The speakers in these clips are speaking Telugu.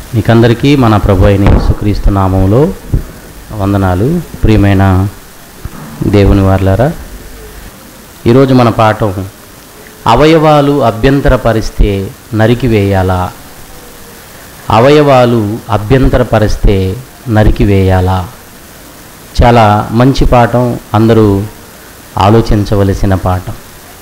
మీకందరికీ మన ప్రభు అయిన యేసుక్రీస్తు నామంలో వందనాలు ప్రియమైన దేవుని వార్లారా ఈరోజు మన పాఠం అవయవాలు అభ్యంతరపరిస్తే నరికివేయాలా అవయవాలు అభ్యంతరపరిస్తే నరికివేయాలా చాలా మంచి పాఠం అందరూ ఆలోచించవలసిన పాఠం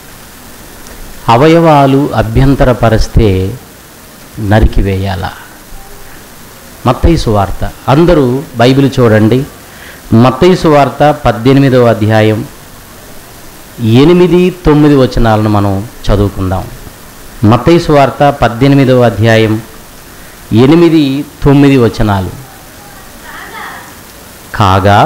అవయవాలు అభ్యంతరపరిస్తే నరికివేయాలా మత్తయి సువార్త అందరూ బైబిల్ చూడండి మత్తయి సువార్త పద్దెనిమిదవ అధ్యాయం ఎనిమిది తొమ్మిది వచనాలను మనం చదువుకుందాం మత్తయి సువార్త పద్దెనిమిదవ అధ్యాయం ఎనిమిది తొమ్మిది వచనాలు కాగా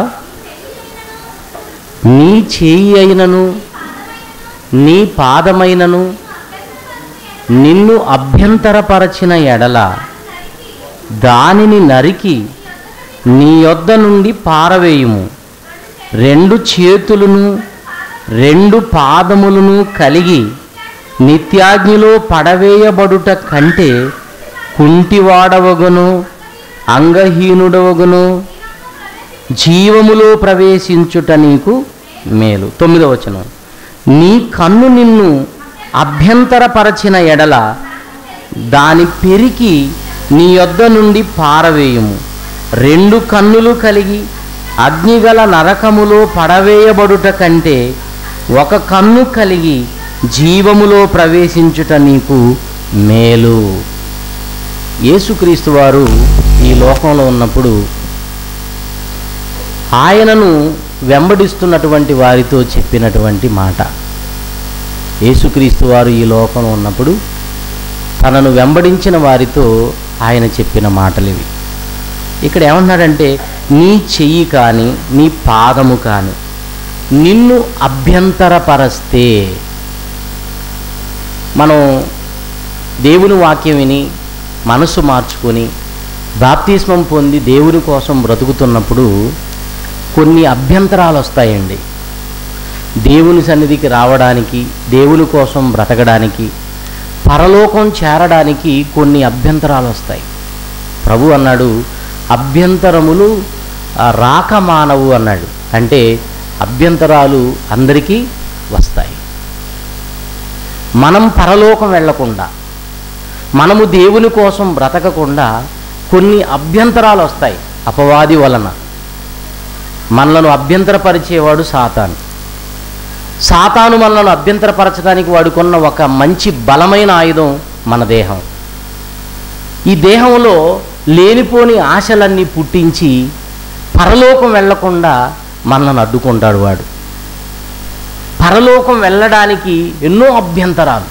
నీ చేయి అయినను నీ పాదమైనను నిన్ను అభ్యంతరపరచిన ఎడల దానిని నరికి నీ యొద్ద నుండి పారవేయుము రెండు చేతులను రెండు పాదములను కలిగి నిత్యాగ్నిలో పడవేయబడుట కంటే కుంటివాడవగును అంగహీనుడవగును జీవములో ప్రవేశించుట నీకు మేలు తొమ్మిదవ వచనం నీ కన్ను నిన్ను అభ్యంతరపరచిన ఎడల దాని పెరికి నీ యొద్ద నుండి పారవేయుము రెండు కన్నులు కలిగి అగ్నిగల నరకములో పడవేయబడుట కంటే ఒక కన్ను కలిగి జీవములో ప్రవేశించుట నీకు మేలు యేసుక్రీస్తు వారు ఈ లోకంలో ఉన్నప్పుడు ఆయనను వెంబడిస్తున్నటువంటి వారితో చెప్పినటువంటి మాట యేసుక్రీస్తు వారు ఈ లోకంలో ఉన్నప్పుడు తనను వెంబడించిన వారితో ఆయన చెప్పిన మాటలు ఇవి ఇక్కడ ఏమన్నాడంటే నీ చెయ్యి కానీ నీ పాదము కానీ నిన్ను అభ్యంతరపరస్తే మనం దేవుని వాక్యం విని మనసు మార్చుకొని బాప్తిస్మం పొంది దేవుని కోసం బ్రతుకుతున్నప్పుడు కొన్ని అభ్యంతరాలు వస్తాయండి దేవుని సన్నిధికి రావడానికి దేవుని కోసం బ్రతకడానికి పరలోకం చేరడానికి కొన్ని అభ్యంతరాలు వస్తాయి ప్రభు అన్నాడు అభ్యంతరములు ఆ, రాక మానవు అన్నాడు అంటే అభ్యంతరాలు అందరికీ వస్తాయి మనం పరలోకం వెళ్లకుండా మనము దేవుని కోసం బ్రతకకుండా కొన్ని అభ్యంతరాలు వస్తాయి అపవాది వలన మనలను అభ్యంతరపరిచేవాడు సాతాను సాతాను మనలను అభ్యంతరపరచడానికి వాడుకున్న ఒక మంచి బలమైన ఆయుధం మన దేహం ఈ దేహంలో లేనిపోని ఆశలన్నీ పుట్టించి పరలోకం వెళ్లకుండా మనల్ని అడ్డుకుంటాడు వాడు పరలోకం వెళ్ళడానికి ఎన్నో అభ్యంతరాలు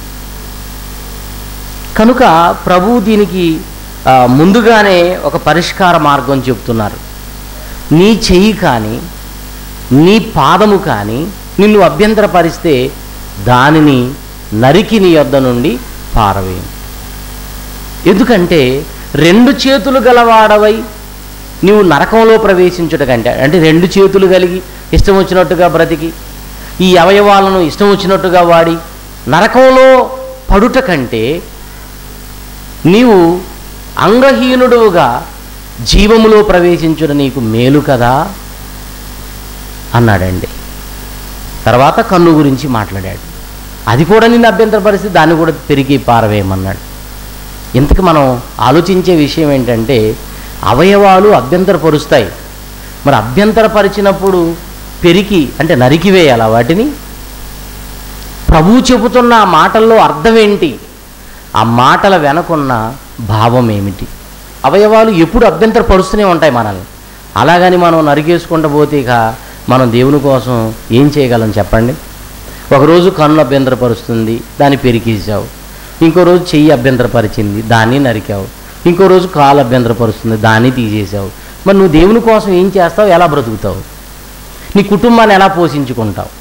కనుక ప్రభు దీనికి ఆ, ముందుగానే ఒక పరిష్కార మార్గం చెప్తున్నారు నీ చెయ్యి కానీ నీ పాదము కానీ నిన్ను అభ్యంతరపరిస్తే దానిని నరికి నీ యొద్ద నుండి పారవేయం ఎందుకంటే రెండు చేతులు గలవాడవై నీవు నరకంలో ప్రవేశించుట కంటే అంటే రెండు చేతులు కలిగి ఇష్టం వచ్చినట్టుగా బ్రతికి ఈ అవయవాలను ఇష్టం వచ్చినట్టుగా వాడి నరకంలో పడుట కంటే నీవు అంగహీనుడుగా జీవములో ప్రవేశించుట నీకు మేలు కదా అన్నాడండి తర్వాత కన్ను గురించి మాట్లాడాడు అది కూడా నిన్ను అభ్యంతరపరిస్తే దాన్ని కూడా పెరిగి పారవేయమన్నాడు ఇంతకు మనం ఆలోచించే విషయం ఏంటంటే అవయవాలు అభ్యంతరపరుస్తాయి మరి అభ్యంతరపరిచినప్పుడు పెరికి అంటే నరికివేయాలా వాటిని ప్రభువు చెబుతున్న ఆ మాటల్లో అర్థం ఏంటి ఆ మాటల వెనకున్న భావం ఏమిటి అవయవాలు ఎప్పుడు అభ్యంతరపరుస్తూనే ఉంటాయి మనల్ని అలాగని మనం నరికేసుకుంటూ పోతే ఇక మనం దేవుని కోసం ఏం చేయగలం చెప్పండి ఒకరోజు కన్ను అభ్యంతరపరుస్తుంది దాన్ని పెరికేసావు ఇంకో రోజు చెయ్యి అభ్యంతరపరిచింది దాన్ని నరికావు ఇంకో రోజు కాలు అభ్యంతరపరుస్తుంది దాన్ని తీసేసావు మరి నువ్వు దేవుని కోసం ఏం చేస్తావు ఎలా బ్రతుకుతావు నీ కుటుంబాన్ని ఎలా పోషించుకుంటావు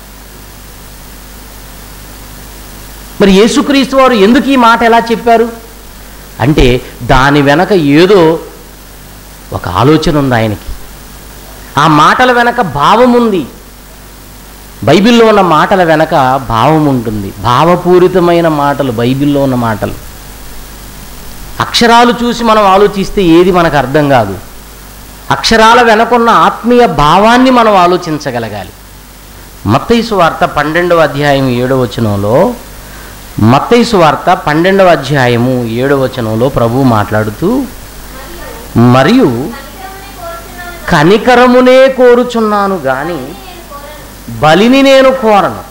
మరి యేసుక్రీస్తు వారు ఎందుకు ఈ మాట ఎలా చెప్పారు అంటే దాని వెనక ఏదో ఒక ఆలోచన ఉంది ఆయనకి ఆ మాటల వెనక భావం ఉంది బైబిల్లో ఉన్న మాటల వెనక భావం ఉంటుంది భావపూరితమైన మాటలు బైబిల్లో ఉన్న మాటలు అక్షరాలు చూసి మనం ఆలోచిస్తే ఏది మనకు అర్థం కాదు అక్షరాల వెనకున్న ఆత్మీయ భావాన్ని మనం ఆలోచించగలగాలి మత్తైసు వార్త పన్నెండవ అధ్యాయం ఏడవ వచనంలో మత్తైసు వార్త పన్నెండవ అధ్యాయము ఏడవ వచనంలో ప్రభు మాట్లాడుతూ మరియు కనికరమునే కోరుచున్నాను గాని బలిని నేను కోరను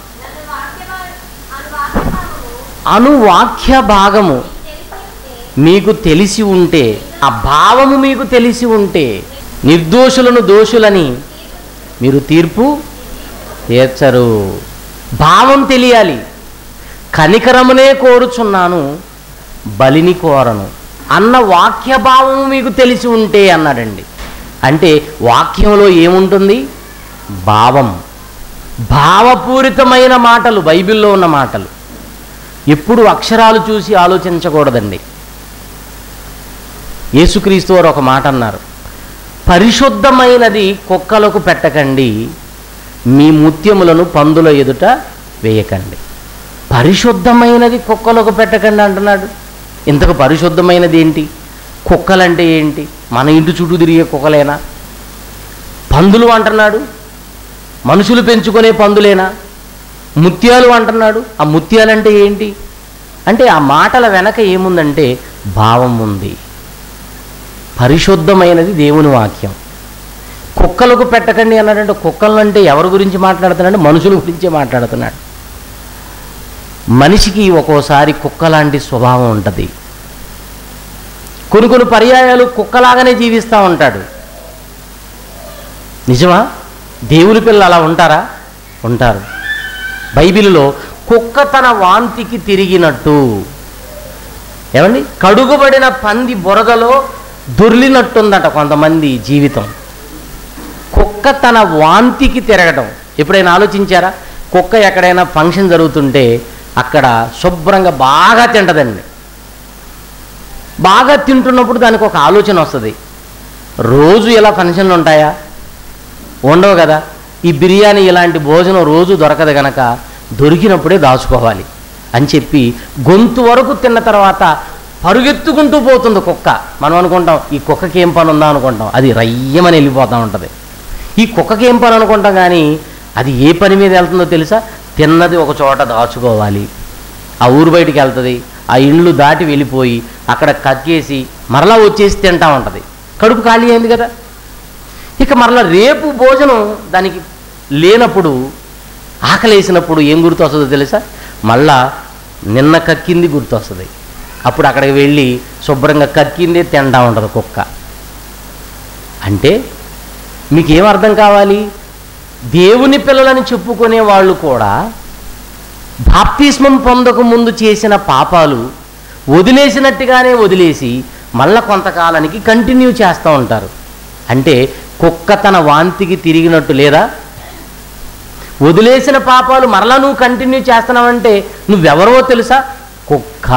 అను వాక్య భాగము మీకు తెలిసి ఉంటే ఆ భావము మీకు తెలిసి ఉంటే నిర్దోషులను దోషులని మీరు తీర్పు తీర్చరు భావం తెలియాలి కనికరమునే కోరుచున్నాను బలిని కోరను అన్న వాక్య భావము మీకు తెలిసి ఉంటే అన్నాడండి అంటే వాక్యంలో ఏముంటుంది భావం భావపూరితమైన మాటలు బైబిల్లో ఉన్న మాటలు ఎప్పుడు అక్షరాలు చూసి ఆలోచించకూడదండి యేసుక్రీస్తు వారు ఒక మాట అన్నారు పరిశుద్ధమైనది కుక్కలకు పెట్టకండి మీ ముత్యములను పందుల ఎదుట వేయకండి పరిశుద్ధమైనది కుక్కలకు పెట్టకండి అంటున్నాడు ఇంతకు పరిశుద్ధమైనది ఏంటి కుక్కలంటే ఏంటి మన ఇంటి చుట్టూ తిరిగే కుక్కలేనా పందులు అంటున్నాడు మనుషులు పెంచుకునే పందులేనా ముత్యాలు అంటున్నాడు ఆ ముత్యాలంటే ఏంటి అంటే ఆ మాటల వెనక ఏముందంటే భావం ఉంది పరిశుద్ధమైనది దేవుని వాక్యం కుక్కలకు పెట్టకండి అన్నాడంటే కుక్కలంటే ఎవరి గురించి మాట్లాడుతున్నాడు మనుషుల గురించే మాట్లాడుతున్నాడు మనిషికి ఒక్కోసారి కుక్క లాంటి స్వభావం ఉంటుంది కొన్ని కొన్ని పర్యాయాలు కుక్కలాగానే జీవిస్తూ ఉంటాడు నిజమా దేవుని పిల్లలు అలా ఉంటారా ఉంటారు బైబిల్లో కుక్క తన వాంతికి తిరిగినట్టు ఏమండి కడుగుబడిన పంది బురదలో దొర్లినట్టుందట కొంతమంది జీవితం కుక్క తన వాంతికి తిరగడం ఎప్పుడైనా ఆలోచించారా కుక్క ఎక్కడైనా ఫంక్షన్ జరుగుతుంటే అక్కడ శుభ్రంగా బాగా తింటదండి బాగా తింటున్నప్పుడు దానికి ఒక ఆలోచన వస్తుంది రోజు ఇలా ఫంక్షన్లు ఉంటాయా ఉండవు కదా ఈ బిర్యానీ ఇలాంటి భోజనం రోజు దొరకదు గనక దొరికినప్పుడే దాచుకోవాలి అని చెప్పి గొంతు వరకు తిన్న తర్వాత పరుగెత్తుకుంటూ పోతుంది కుక్క మనం అనుకుంటాం ఈ కుక్కకి ఏం పని ఉందా అనుకుంటాం అది రయ్యమని వెళ్ళిపోతూ ఉంటుంది ఈ కుక్కకి ఏం పని అనుకుంటాం కానీ అది ఏ పని మీద వెళ్తుందో తెలుసా తిన్నది ఒక చోట దాచుకోవాలి ఆ ఊరు బయటికి వెళ్తుంది ఆ ఇండ్లు దాటి వెళ్ళిపోయి అక్కడ కక్కేసి మరలా వచ్చేసి తింటా ఉంటుంది కడుపు ఖాళీ అయింది కదా ఇక మరలా రేపు భోజనం దానికి లేనప్పుడు ఆకలేసినప్పుడు ఏం గుర్తు వస్తుందో తెలుసా మళ్ళా నిన్న కక్కింది గుర్తు వస్తుంది అప్పుడు అక్కడికి వెళ్ళి శుభ్రంగా కక్కిందే తింటా ఉంటుంది కుక్క అంటే మీకేం అర్థం కావాలి దేవుని పిల్లలని చెప్పుకునే వాళ్ళు కూడా బాప్తిస్మం పొందక ముందు చేసిన పాపాలు వదిలేసినట్టుగానే వదిలేసి మళ్ళా కొంతకాలానికి కంటిన్యూ చేస్తూ ఉంటారు అంటే కుక్క తన వాంతికి తిరిగినట్టు లేదా వదిలేసిన పాపాలు మరలా నువ్వు కంటిన్యూ చేస్తున్నావంటే నువ్వెవరో తెలుసా కుక్క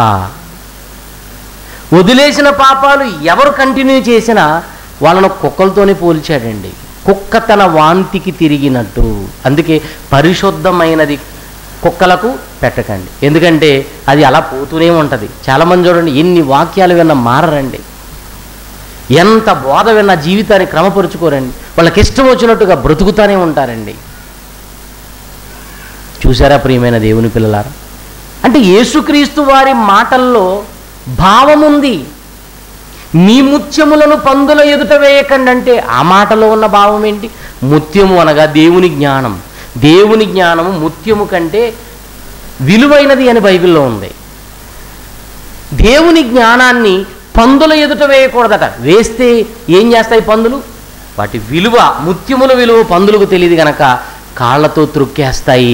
వదిలేసిన పాపాలు ఎవరు కంటిన్యూ చేసినా వాళ్ళను కుక్కలతోనే పోల్చాడండి కుక్క తన వాంతికి తిరిగినట్టు అందుకే పరిశుద్ధమైనది కుక్కలకు పెట్టకండి ఎందుకంటే అది అలా పోతూనే ఉంటుంది చాలామంది చూడండి ఎన్ని వాక్యాలు విన్నా మారరండి ఎంత బోధ విన్నా జీవితాన్ని క్రమపరుచుకోరండి వాళ్ళకి ఇష్టం వచ్చినట్టుగా బ్రతుకుతానే ఉంటారండి చూసారా ప్రియమైన దేవుని పిల్లలారా అంటే యేసుక్రీస్తు వారి మాటల్లో భావముంది మీ ముత్యములను పందుల ఎదుట వేయకండి అంటే ఆ మాటలో ఉన్న భావం ఏంటి ముత్యము అనగా దేవుని జ్ఞానం దేవుని జ్ఞానము ముత్యము కంటే విలువైనది అని బైబిల్లో ఉంది దేవుని జ్ఞానాన్ని పందుల ఎదుట వేయకూడదట వేస్తే ఏం చేస్తాయి పందులు వాటి విలువ ముత్యముల విలువ పందులకు తెలియదు గనక కాళ్ళతో త్రొక్కేస్తాయి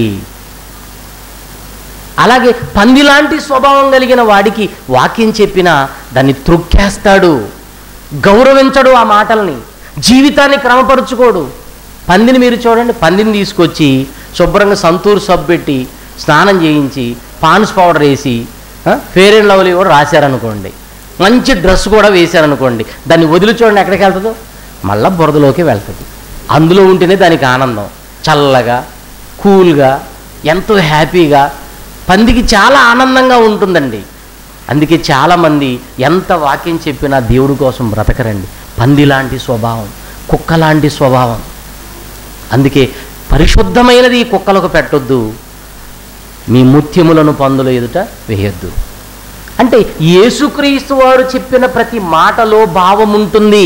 అలాగే పందిలాంటి స్వభావం కలిగిన వాడికి వాక్యం చెప్పినా దాన్ని త్రొక్కేస్తాడు గౌరవించడు ఆ మాటల్ని జీవితాన్ని క్రమపరుచుకోడు పందిని మీరు చూడండి పందిని తీసుకొచ్చి శుభ్రంగా సంతూర్ సబ్బు పెట్టి స్నానం చేయించి పాన్స్ పౌడర్ వేసి ఫేర్ అండ్ లవ్లీ కూడా రాశారనుకోండి మంచి డ్రెస్ కూడా వేశారనుకోండి దాన్ని వదిలి చూడండి ఎక్కడికి వెళ్తుందో మళ్ళా బురదలోకి వెళ్తుంది అందులో ఉంటేనే దానికి ఆనందం చల్లగా కూల్గా ఎంతో హ్యాపీగా పందికి చాలా ఆనందంగా ఉంటుందండి అందుకే చాలామంది ఎంత వాక్యం చెప్పినా దేవుడి కోసం బ్రతకరండి పంది లాంటి స్వభావం కుక్క లాంటి స్వభావం అందుకే పరిశుద్ధమైనది ఈ కుక్కలకు పెట్టొద్దు మీ ముత్యములను పందుల ఎదుట వేయొద్దు అంటే యేసుక్రీస్తు వారు చెప్పిన ప్రతి మాటలో భావం ఉంటుంది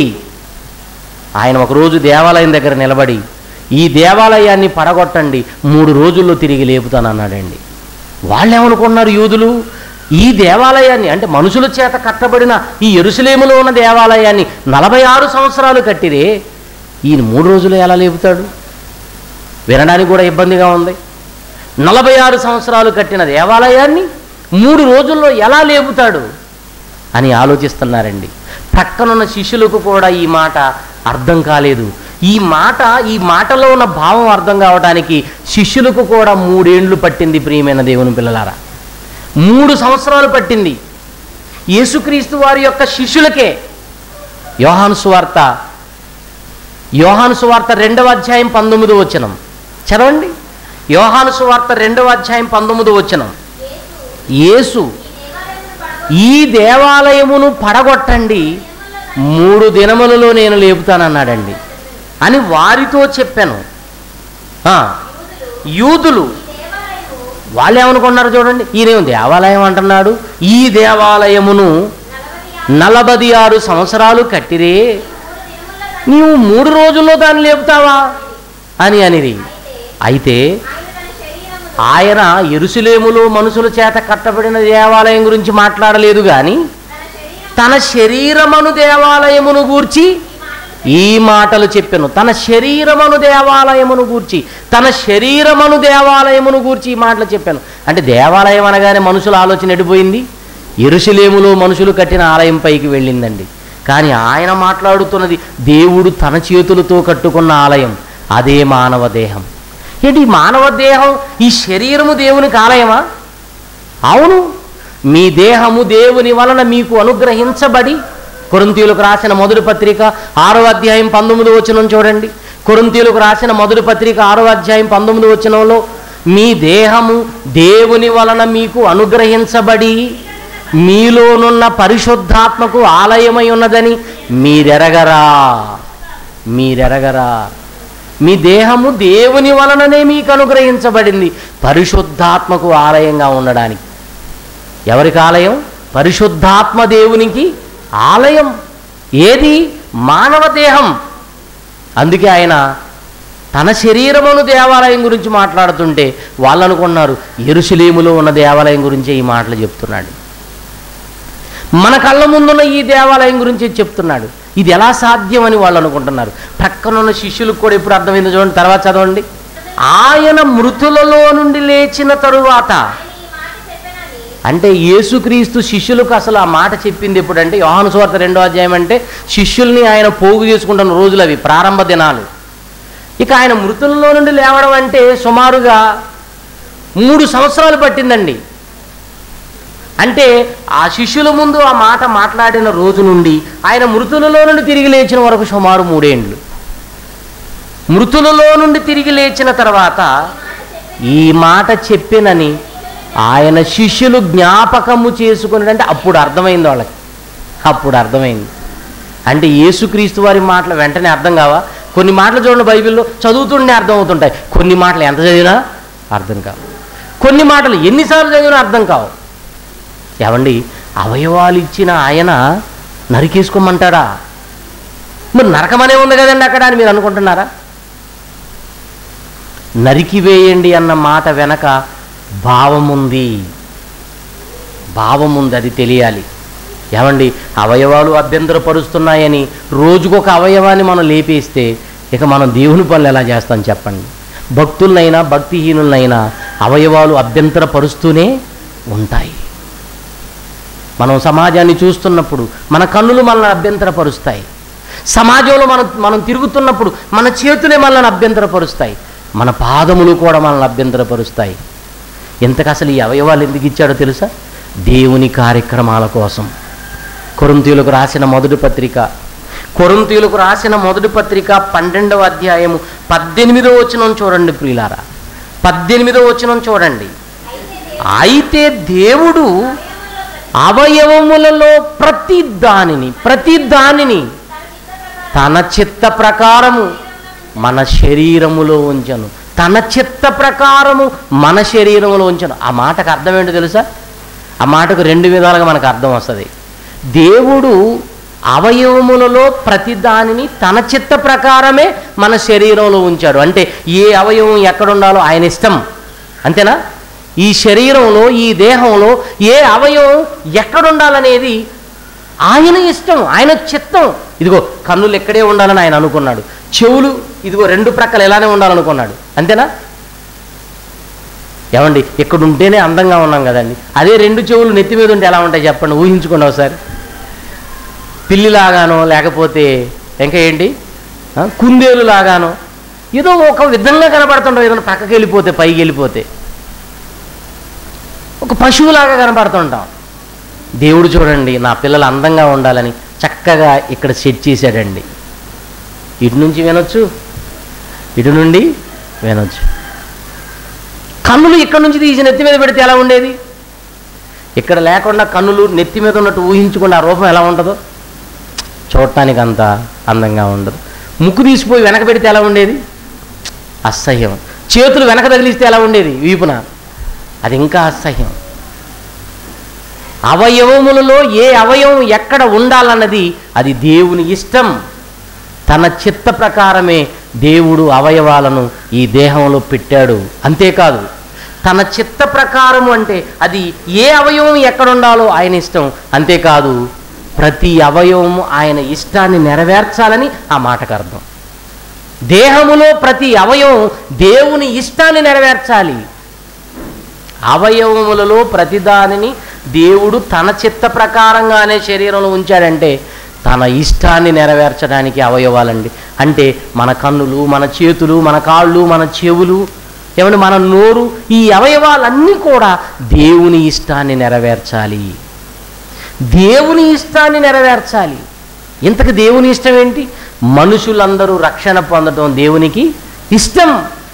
ఆయన ఒకరోజు దేవాలయం దగ్గర నిలబడి ఈ దేవాలయాన్ని పడగొట్టండి మూడు రోజుల్లో తిరిగి లేపుతానన్నాడండి వాళ్ళు ఏమనుకున్నారు యూదులు ఈ దేవాలయాన్ని అంటే మనుషుల చేత కట్టబడిన ఈ ఎరుసలేములో ఉన్న దేవాలయాన్ని నలభై ఆరు సంవత్సరాలు కట్టిరే ఈయన మూడు రోజులు ఎలా లేపుతాడు వినడానికి కూడా ఇబ్బందిగా ఉంది నలభై ఆరు సంవత్సరాలు కట్టిన దేవాలయాన్ని మూడు రోజుల్లో ఎలా లేపుతాడు అని ఆలోచిస్తున్నారండి ప్రక్కనున్న శిష్యులకు కూడా ఈ మాట అర్థం కాలేదు ఈ మాట ఈ మాటలో ఉన్న భావం అర్థం కావడానికి శిష్యులకు కూడా మూడేండ్లు పట్టింది ప్రియమైన దేవుని పిల్లలారా మూడు సంవత్సరాలు పట్టింది యేసుక్రీస్తు వారి యొక్క శిష్యులకే యోహాను సువార్త యోహాను సువార్త రెండవ అధ్యాయం పంతొమ్మిదో వచనం చదవండి యోహాను సువార్త రెండవ అధ్యాయం పంతొమ్మిదో వచనం యేసు ఈ దేవాలయమును పడగొట్టండి మూడు దినములలో నేను లేపుతానన్నాడండి అని వారితో చెప్పాను ఆ, యూదులు వాళ్ళు ఏమనుకున్నారు చూడండి ఈయనేమో దేవాలయం అంటున్నాడు ఈ దేవాలయమును నలభై ఆరు సంవత్సరాలు కట్టిరే నీవు మూడు రోజుల్లో దాన్ని లేపుతావా అని అనేది అయితే ఆయన ఎరుసలేములో మనుషుల చేత కట్టబడిన దేవాలయం గురించి మాట్లాడలేదు కానీ తన శరీరమను దేవాలయమును గూర్చి ఈ మాటలు చెప్పాను తన శరీరమను దేవాలయమును గూర్చి తన శరీరమను దేవాలయమును గూర్చి ఈ మాటలు చెప్పాను అంటే దేవాలయం అనగానే మనుషుల ఆలోచన ఎడిపోయింది ఎరుసలేములో మనుషులు కట్టిన ఆలయం పైకి వెళ్ళిందండి కానీ ఆయన మాట్లాడుతున్నది దేవుడు తన చేతులతో కట్టుకున్న ఆలయం అదే మానవ దేహం ఏంటి ఈ మానవ దేహం ఈ శరీరము దేవునికి ఆలయమా అవును మీ దేహము దేవుని వలన మీకు అనుగ్రహించబడి కొరింతీయులకు రాసిన మొదటి పత్రిక ఆరో అధ్యాయం పంతొమ్మిది వచనం చూడండి కొరింతీయులకు రాసిన మొదటి పత్రిక ఆరో అధ్యాయం పంతొమ్మిది వచనంలో మీ దేహము దేవుని వలన మీకు అనుగ్రహించబడి మీలోనున్న పరిశుద్ధాత్మకు ఆలయమై ఉన్నదని మీరెరగరా మీరెరగరా మీ దేహము దేవుని వలననే మీకు అనుగ్రహించబడింది పరిశుద్ధాత్మకు ఆలయంగా ఉండడానికి ఎవరికి ఆలయం పరిశుద్ధాత్మ దేవునికి ఆలయం ఏది మానవ దేహం అందుకే ఆయన తన శరీరమును దేవాలయం గురించి మాట్లాడుతుంటే వాళ్ళు అనుకున్నారు ఎరుసలేములో ఉన్న దేవాలయం గురించే ఈ మాటలు చెప్తున్నాడు మన కళ్ళ ముందున్న ఈ దేవాలయం గురించి చెప్తున్నాడు ఇది ఎలా సాధ్యమని వాళ్ళు అనుకుంటున్నారు ప్రక్కనున్న శిష్యులకు కూడా ఎప్పుడు అర్థమైందో చూడండి తర్వాత చదవండి ఆయన మృతులలో నుండి లేచిన తరువాత అంటే యేసుక్రీస్తు శిష్యులకు అసలు ఆ మాట చెప్పింది ఎప్పుడంటే యోహాను సువార్త రెండో అధ్యాయం అంటే శిష్యుల్ని ఆయన పోగు చేసుకుంటున్న రోజులు అవి ప్రారంభ దినాలు ఇక ఆయన మృతుల్లో నుండి లేవడం అంటే సుమారుగా మూడు సంవత్సరాలు పట్టిందండి అంటే ఆ శిష్యుల ముందు ఆ మాట మాట్లాడిన రోజు నుండి ఆయన మృతులలో నుండి తిరిగి లేచిన వరకు సుమారు మూడేండ్లు మృతులలో నుండి తిరిగి లేచిన తర్వాత ఈ మాట చెప్పినని ఆయన శిష్యులు జ్ఞాపకము చేసుకుని అంటే అప్పుడు అర్థమైంది వాళ్ళకి అప్పుడు అర్థమైంది అంటే యేసుక్రీస్తు వారి మాటలు వెంటనే అర్థం కావా కొన్ని మాటలు చూడండి బైబిల్లో చదువుతుండే అర్థం అవుతుంటాయి కొన్ని మాటలు ఎంత చదివినా అర్థం కావు కొన్ని మాటలు ఎన్నిసార్లు చదివినా అర్థం కావు ఏమండి అవయవాలు ఇచ్చిన ఆయన నరికేసుకోమంటాడా మరి నరకమనే ఉంది కదండి అక్కడ అని మీరు అనుకుంటున్నారా నరికివేయండి అన్న మాట వెనక భావం ఉంది భావం ఉంది అది తెలియాలి ఏమండి అవయవాలు అభ్యంతరపరుస్తున్నాయని రోజుకొక అవయవాన్ని మనం లేపేస్తే ఇక మనం దేవుని పనులు ఎలా చేస్తాం చెప్పండి భక్తులనైనా భక్తిహీనులనైనా అవయవాలు అభ్యంతరపరుస్తూనే ఉంటాయి మనం సమాజాన్ని చూస్తున్నప్పుడు మన కన్నులు మనల్ని అభ్యంతరపరుస్తాయి సమాజంలో మనం మనం తిరుగుతున్నప్పుడు మన చేతులే మనల్ని అభ్యంతరపరుస్తాయి మన పాదములు కూడా మనల్ని అభ్యంతరపరుస్తాయి ఇంతకు అసలు ఈ అవయవాలు ఎందుకు ఇచ్చాడో తెలుసా దేవుని కార్యక్రమాల కోసం కొరింతీయులకు రాసిన మొదటి పత్రిక కొరింతీయులకు రాసిన మొదటి పత్రిక పన్నెండవ అధ్యాయము పద్దెనిమిదో వచనం చూడండి ప్రియులారా పద్దెనిమిదో వచనం చూడండి అయితే దేవుడు అవయవములలో ప్రతి దానిని ప్రతి దానిని తన చిత్త ప్రకారము మన శరీరములో ఉంచను తన చిత్త ప్రకారము మన శరీరములో ఉంచను ఆ మాటకు అర్థం ఏంటో తెలుసా ఆ మాటకు రెండు విధాలుగా మనకు అర్థం వస్తుంది దేవుడు అవయవములలో ప్రతి దానిని తన చిత్త ప్రకారమే మన శరీరంలో ఉంచాడు అంటే ఏ అవయవం ఎక్కడ ఉండాలో ఆయన ఇష్టం అంతేనా ఈ శరీరంలో ఈ దేహంలో ఏ అవయవం ఎక్కడ ఉండాలనేది ఆయన ఇష్టం ఆయన చిత్తం ఇదిగో కన్నులు ఎక్కడే ఉండాలని ఆయన అనుకున్నాడు చెవులు ఇదిగో రెండు ప్రక్కలు ఎలానే ఉండాలనుకున్నాడు అంతేనా ఏమండి ఇక్కడ ఉంటేనే అందంగా ఉన్నాం కదండి అదే రెండు చెవులు నెత్తి మీద ఉంటే ఎలా ఉంటాయి చెప్పండి ఊహించుకోండి ఒకసారి పిల్లిలాగానో లేకపోతే ఇంకా ఏంటి ఆ, కుందేలు లాగానో ఏదో ఒక విధంగా కనబడుతుంటాం ఏదైనా పక్కకి వెళ్ళిపోతే పైకి వెళ్ళిపోతే ఒక పశువులాగా కనబడుతుంటాం దేవుడు చూడండి నా పిల్లలు అందంగా ఉండాలని చక్కగా ఇక్కడ సెట్ చేశాడండి ఇటు నుంచి వినొచ్చు ఇటు నుండి వినొచ్చు కన్నులు ఇక్కడ నుంచి తీసి నెత్తి మీద పెడితే ఎలా ఉండేది ఇక్కడ లేకుండా కన్నులు నెత్తి మీద ఉన్నట్టు ఊహించుకుంటే ఆ రూపం ఎలా ఉంటుందో చూడటానికి అంత అందంగా ఉండదు ముక్కు తీసిపోయి వెనక పెడితే ఎలా ఉండేది అసహ్యం చేతులు వెనక తగిలిస్తే ఎలా ఉండేది వీపున అది ఇంకా అసహ్యం అవయవములలో ఏ అవయవం ఎక్కడ ఉండాలన్నది అది దేవుని ఇష్టం తన చిత్త ప్రకారమే దేవుడు అవయవాలను ఈ దేహంలో పెట్టాడు అంతేకాదు తన చిత్త ప్రకారము అంటే అది ఏ అవయవం ఎక్కడ ఉండాలో ఆయన ఇష్టం అంతేకాదు ప్రతి అవయవము ఆయన ఇష్టాన్ని నెరవేర్చాలని ఆ మాటకు అర్థం దేహములో ప్రతి అవయవం దేవుని ఇష్టాన్ని నెరవేర్చాలి అవయవములలో ప్రతిదానిని దేవుడు తన చిత్త ప్రకారంగానే శరీరంలో ఉంచాడంటే తన ఇష్టాన్ని నెరవేర్చడానికి అవయవాలండి అంటే మన కన్నులు మన చేతులు మన కాళ్ళు మన చెవులు ఏమంటే మన నోరు ఈ అవయవాలన్నీ కూడా దేవుని ఇష్టాన్ని నెరవేర్చాలి దేవుని ఇష్టాన్ని నెరవేర్చాలి ఇంతకు దేవుని ఇష్టం ఏంటి మనుషులందరూ రక్షణ పొందడం దేవునికి ఇష్టం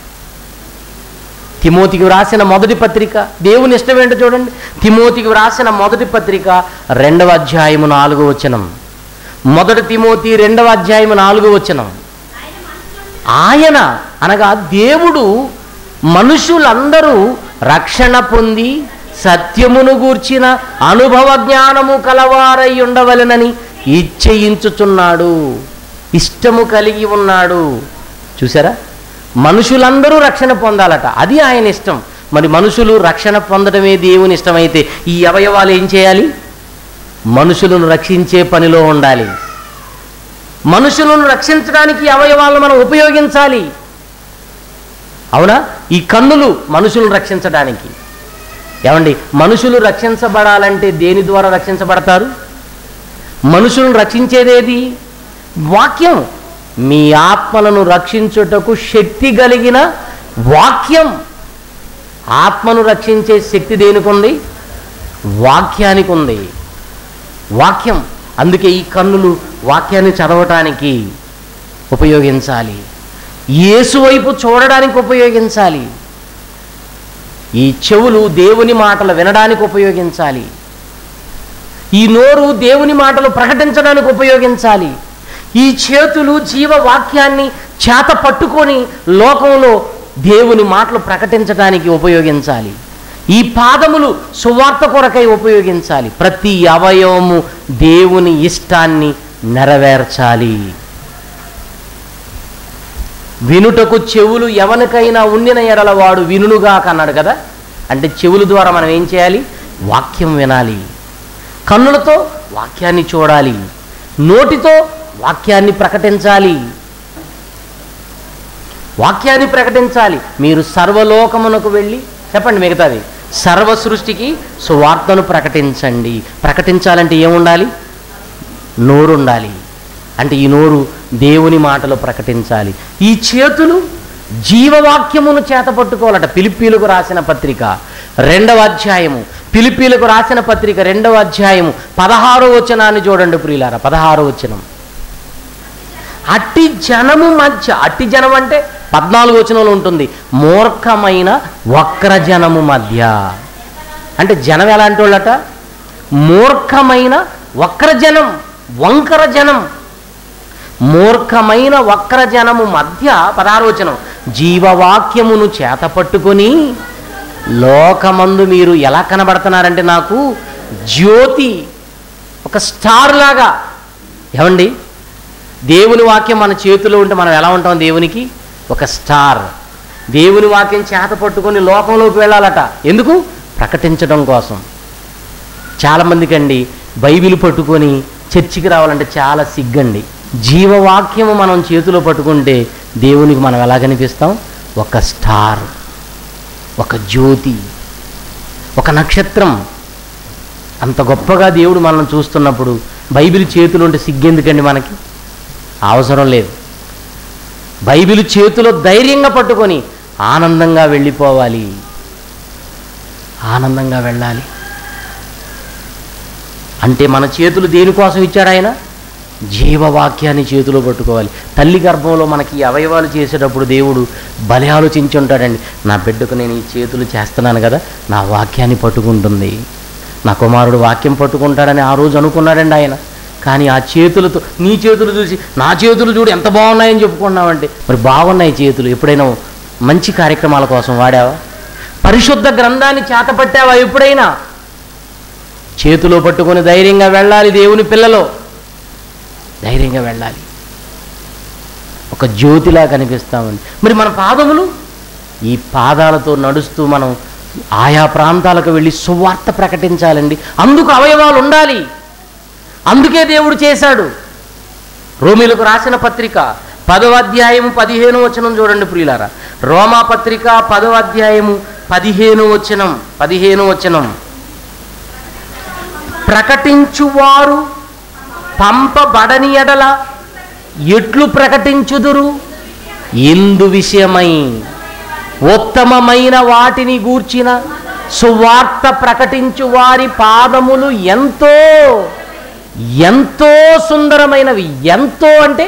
తిమోతికి వ్రాసిన మొదటి పత్రిక దేవుని ఇష్టం ఏంటో చూడండి తిమోతికి వ్రాసిన మొదటి పత్రిక రెండవ అధ్యాయము నాలుగో వచనం మొదటి తిమోతి రెండవ అధ్యాయము నాలుగో వచనం ఆయన అనగా దేవుడు మనుషులందరూ రక్షణ పొంది సత్యమును గూర్చిన అనుభవ జ్ఞానము కలవారై ఉండవలెనని ఇచ్చయించుచున్నాడు ఇష్టము కలిగి ఉన్నాడు చూసారా మనుషులందరూ రక్షణ పొందాలట అది ఆయన ఇష్టం మరి మనుషులు రక్షణ పొందడమే దేవుని ఇష్టమైతే ఈ అవయవాలు ఏం చేయాలి మనుషులను రక్షించే పనిలో ఉండాలి మనుషులను రక్షించడానికి ఈ అవయవాలను మనం ఉపయోగించాలి అవునా ఈ కన్నులు మనుషులను రక్షించడానికి ఏమండి మనుషులు రక్షించబడాలంటే దేని ద్వారా రక్షించబడతారు మనుషులను రక్షించేదేది వాక్యం మీ ఆత్మలను రక్షించుటకు శక్తి కలిగిన వాక్యం ఆత్మను రక్షించే శక్తి దేనికి ఉంది వాక్యానికి ఉంది వాక్యం అందుకే ఈ కన్నులు వాక్యాన్ని చదవటానికి ఉపయోగించాలి యేసు వైపు చూడడానికి ఉపయోగించాలి ఈ చెవులు దేవుని మాటలు వినడానికి ఉపయోగించాలి ఈ నోరు దేవుని మాటలు ప్రకటించడానికి ఉపయోగించాలి ఈ చేతులు జీవవాక్యాన్ని చేత పట్టుకొని లోకంలో దేవుని మాటలు ప్రకటించడానికి ఉపయోగించాలి ఈ పాదములు సువార్త కొరకై ఉపయోగించాలి ప్రతి అవయవము దేవుని ఇష్టాన్ని నెరవేర్చాలి వినుటకు చెవులు ఎవరికైనా ఉండిన ఎడల వాడు వినులుగా కన్నాడు కదా అంటే చెవుల ద్వారా మనం ఏం చేయాలి వాక్యం వినాలి కన్నులతో వాక్యాన్ని చూడాలి నోటితో వాక్యాన్ని ప్రకటించాలి వాక్యాన్ని ప్రకటించాలి మీరు సర్వలోకమునకు వెళ్ళి చెప్పండి మిగతాది సర్వ సృష్టికి సువార్తను ప్రకటించండి ప్రకటించాలంటే ఏముండాలి నోరు ఉండాలి అంటే ఈ నోరు దేవుని మాటలు ప్రకటించాలి ఈ చేతులు జీవవాక్యమును చేతపట్టుకోవాలట పిలిపీలకు రాసిన పత్రిక రెండవ అధ్యాయము పిలిపీలకు రాసిన పత్రిక రెండవ అధ్యాయము పదహారో వచనాన్ని చూడండి ప్రియులారా పదహారో వచనం అట్టి జనము మధ్య అట్టి జనం అంటే పద్నాలుగు వచనంలో ఉంటుంది మూర్ఖమైన వక్ర జనము మధ్య అంటే జనం ఎలాంటి వాళ్ళట మూర్ఖమైన వక్ర జనం వంకర జనం మూర్ఖమైన వక్ర జనము మధ్య పదారోచనం జీవవాక్యమును చేత పట్టుకొని లోకమందు మీరు ఎలా కనబడుతున్నారంటే నాకు జ్యోతి ఒక స్టార్ లాగా ఏమండి దేవుని వాక్యం మన చేతిలో ఉంటే మనం ఎలా ఉంటాం దేవునికి ఒక స్టార్ దేవుని వాక్యం చేత పట్టుకొని లోకంలోకి వెళ్ళాలట ఎందుకు ప్రకటించడం కోసం చాలామందికి అండి బైబిల్ పట్టుకొని చర్చికి రావాలంటే చాలా సిగ్గండి జీవవాక్యము మనం చేతిలో పట్టుకుంటే దేవునికి మనం ఎలా కనిపిస్తాం ఒక స్టార్ ఒక జ్యోతి ఒక నక్షత్రం అంత గొప్పగా దేవుడు మనల్ని చూస్తున్నప్పుడు బైబిల్ చేతులు ఉంటే సిగ్గెందుకండి మనకి అవసరం లేదు బైబిల్ చేతిలో ధైర్యంగా పట్టుకొని ఆనందంగా వెళ్ళిపోవాలి ఆనందంగా వెళ్ళాలి అంటే మన చేతులు దేనికోసం ఇచ్చాడు ఆయన జీవవాక్యాన్ని చేతిలో పట్టుకోవాలి తల్లి గర్భంలో మనకి ఈ అవయవాలు చేసేటప్పుడు దేవుడు బలి ఆలోచించి ఉంటాడండి నా బిడ్డకు నేను ఈ చేతులు చేస్తున్నాను కదా నా వాక్యాన్ని పట్టుకుంటుంది నా కుమారుడు వాక్యం పట్టుకుంటాడని ఆ రోజు అనుకున్నాడండి ఆయన కానీ ఆ చేతులతో నీ చేతులు చూసి నా చేతులు చూడు ఎంత బాగున్నాయని చెప్పుకున్నావంటే మరి బాగున్నాయి చేతులు ఎప్పుడైనా మంచి కార్యక్రమాల కోసం వాడావా పరిశుద్ధ గ్రంథాన్ని చేతపట్టావా ఎప్పుడైనా చేతిలో పట్టుకొని ధైర్యంగా వెళ్ళాలి దేవుని పిల్లలో ధైర్యంగా వెళ్ళాలి ఒక జ్యోతిలా కనిపిస్తామండి మరి మన పాదములు ఈ పాదాలతో నడుస్తూ మనం ఆయా ప్రాంతాలకు వెళ్ళి సువార్త ప్రకటించాలండి అందుకు అవయవాలు ఉండాలి అందుకే దేవుడు చేశాడు రోమిలకు రాసిన పత్రిక పదవ అధ్యాయము పదిహేను వచనం చూడండి ప్రియులారా రోమా పత్రిక పదవ అధ్యాయము పదిహేను వచనం పదిహేను వచనం ప్రకటించువారు పంపబడని ఎడల ఎట్లు ప్రకటించుదురు ఎందు విషయమై ఉత్తమమైన వాటిని గూర్చిన సువార్త ప్రకటించు వారి పాదములు ఎంతో ఎంతో సుందరమైనవి ఎంతో అంటే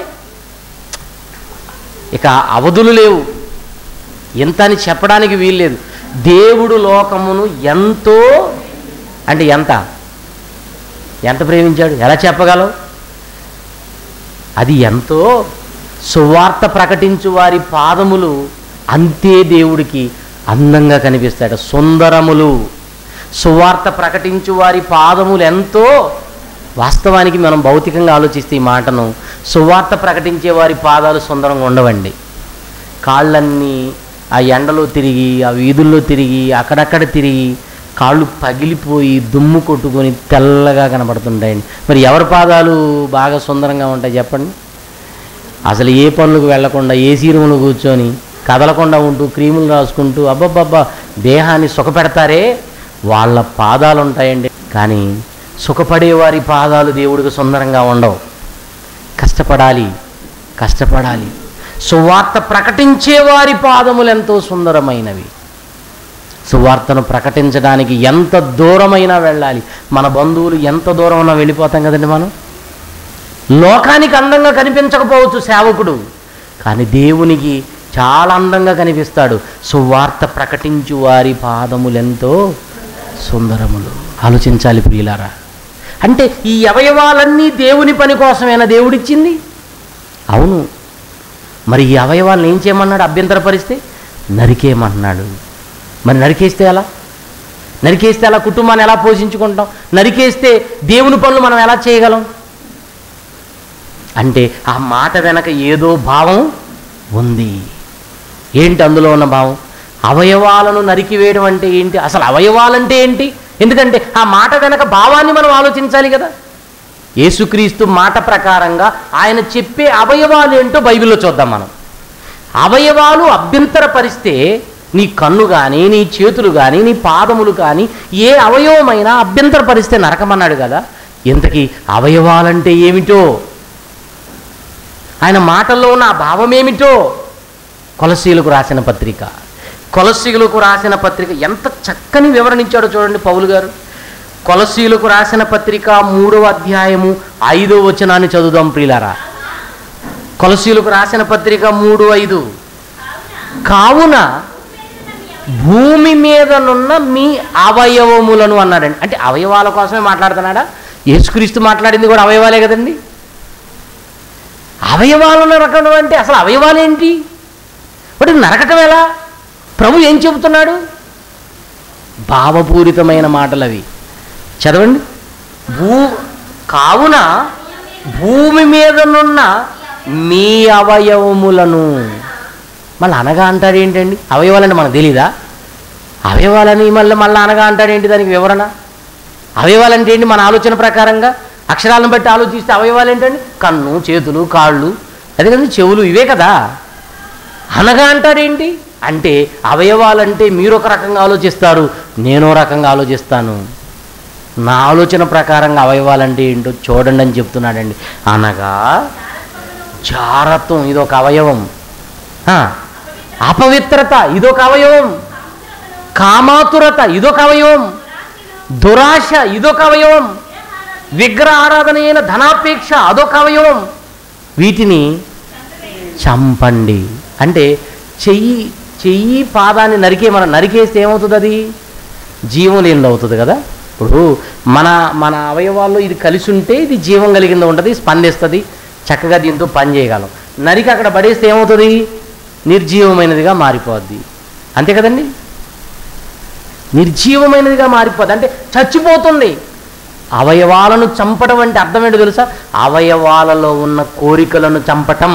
ఇక అవధులు లేవు ఎంత అని చెప్పడానికి వీల్లేదు దేవుడు లోకమును ఎంతో అంటే ఎంత ఎంత ప్రేమించాడు ఎలా చెప్పగలవు అది ఎంతో సువార్త ప్రకటించు వారి పాదములు అంతే దేవుడికి అందంగా కనిపిస్తాడు సుందరములు సువార్త ప్రకటించు వారి పాదములు ఎంతో వాస్తవానికి మనం భౌతికంగా ఆలోచిస్తే ఈ మాటను సువార్త ప్రకటించే వారి పాదాలు సుందరంగా ఉండవండి కాళ్ళన్నీ ఆ ఎండలో తిరిగి ఆ వీధుల్లో తిరిగి అక్కడక్కడ తిరిగి కాళ్ళు పగిలిపోయి దుమ్ము కొట్టుకొని తెల్లగా కనబడుతుంటాయండి మరి ఎవరి పాదాలు బాగా సుందరంగా ఉంటాయి చెప్పండి అసలు ఏ పనులకు వెళ్లకుండా ఏసీ రూమ్లో కూర్చొని కదలకుండా ఉంటూ క్రీములు రాసుకుంటూ అబ్బబ్బబ్బా దేహాన్ని సుఖపెడతారే వాళ్ళ పాదాలు ఉంటాయండి కానీ సుఖపడేవారి పాదాలు దేవుడికి సుందరంగా ఉండవు కష్టపడాలి కష్టపడాలి సువార్త ప్రకటించే వారి పాదములు ఎంతో సుందరమైనవి సువార్తను ప్రకటించడానికి ఎంత దూరమైనా వెళ్ళాలి మన బంధువులు ఎంత దూరమైనా వెళ్ళిపోతాం కదండి మనం లోకానికి అందంగా కనిపించకపోవచ్చు సేవకుడు కానీ దేవునికి చాలా అందంగా కనిపిస్తాడు సువార్త ప్రకటించు వారి పాదములెంతో సుందరములు ఆలోచించాలి ప్రియులారా అంటే ఈ అవయవాలన్నీ దేవుని పని కోసమేనా దేవుడిచ్చింది అవును మరి ఈ అవయవాలను ఏం చేయమన్నాడు అభ్యంతరపరిస్తే నరికేయమన్నాడు మరి నరికేస్తే ఎలా నరికేస్తే అలా కుటుంబాన్ని ఎలా పోషించుకుంటాం నరికేస్తే దేవుని పనులు మనం ఎలా చేయగలం అంటే ఆ మాట వెనక ఏదో భావం ఉంది ఏంటి అందులో ఉన్న భావం అవయవాలను నరికివేయడం అంటే ఏంటి అసలు అవయవాలంటే ఏంటి ఎందుకంటే ఆ మాట వెనక భావాన్ని మనం ఆలోచించాలి కదా యేసుక్రీస్తు మాట ప్రకారంగా ఆయన చెప్పే అవయవాలు ఏంటో బైబిల్లో చూద్దాం మనం అవయవాలు అభ్యంతరపరిస్తే నీ కన్ను కానీ నీ చేతులు కానీ నీ పాదములు కానీ ఏ అవయవమైనా అభ్యంతరపరిస్తే నరకమన్నాడు కదా ఇంతకీ అవయవాలంటే ఏమిటో ఆయన మాటల్లో ఉన్న ఆ భావం ఏమిటో కొలసీలకు రాసిన పత్రిక కొలసీలకు రాసిన పత్రిక ఎంత చక్కని వివరణ ఇచ్చాడో చూడండి పౌలు గారు కొలసీలకు రాసిన పత్రిక మూడవ అధ్యాయము ఐదో వచనాన్ని చదువుదాం ప్రియులారా కొలసీలకు రాసిన పత్రిక మూడు ఐదు కావున భూమి మీదనున్న మీ అవయవములను అన్నాడండి అంటే అవయవాల కోసమే మాట్లాడుతున్నాడా యేసుక్రీస్తు మాట్లాడింది కూడా అవయవాలే కదండి అవయవాలను నరకడం అంటే అసలు అవయవాలు ఏంటి వాటి నరకటం ఎలా ప్రభు ఏం చెబుతున్నాడు భావపూరితమైన మాటలు అవి చదవండి భూ కావున భూమి మీదనున్న మీ అవయవములను మళ్ళీ అనగా అంటాడు ఏంటండి అవయవాలంటే మనకు తెలీదా అవయవాలని మళ్ళీ మళ్ళీ అనగా అంటాడు ఏంటి దానికి వివరణ అవయవాలంటే ఏంటి మన ఆలోచన ప్రకారంగా అక్షరాలను బట్టి ఆలోచిస్తే అవయవాలు ఏంటండి కన్ను చేతులు కాళ్ళు అదే కదండి చెవులు ఇవే కదా అనగా అంటాడేంటి అంటే అవయవాలంటే మీరు ఒక రకంగా ఆలోచిస్తారు నేను ఒక రకంగా ఆలోచిస్తాను నా ఆలోచన ప్రకారంగా అవయవాలంటే ఏంటో చూడండి అని చెప్తున్నాడండి అనగా జారత్వం ఇదొక అవయవం ఆ, అపవిత్రత ఇదొక అవయవం కామాతురత ఇదొక అవయవం దురాశ ఇదొక అవయవం విగ్రహ ఆరాధన అయిన ధనాపేక్ష అదొక అవయవం వీటిని చంపండి అంటే చెయ్యి చెయ్యి పాదాన్ని నరికే మనం నరికేస్తే ఏమవుతుంది అది జీవం లేనిది అవుతుంది కదా ఇప్పుడు మన మన అవయవాల్లో ఇది కలిసి ఉంటే ఇది జీవం కలిగింది ఉంటుంది స్పందిస్తుంది చక్కగా దీంతో పని చేయగలం నరికి అక్కడ పడేస్తే ఏమవుతుంది నిర్జీవమైనదిగా మారిపోద్ది అంతే కదండి నిర్జీవమైనదిగా మారిపోద్ది అంటే చచ్చిపోతుంది అవయవాలను చంపడం అంటే అర్థం ఏంటో తెలుసా అవయవాలలో ఉన్న కోరికలను చంపటం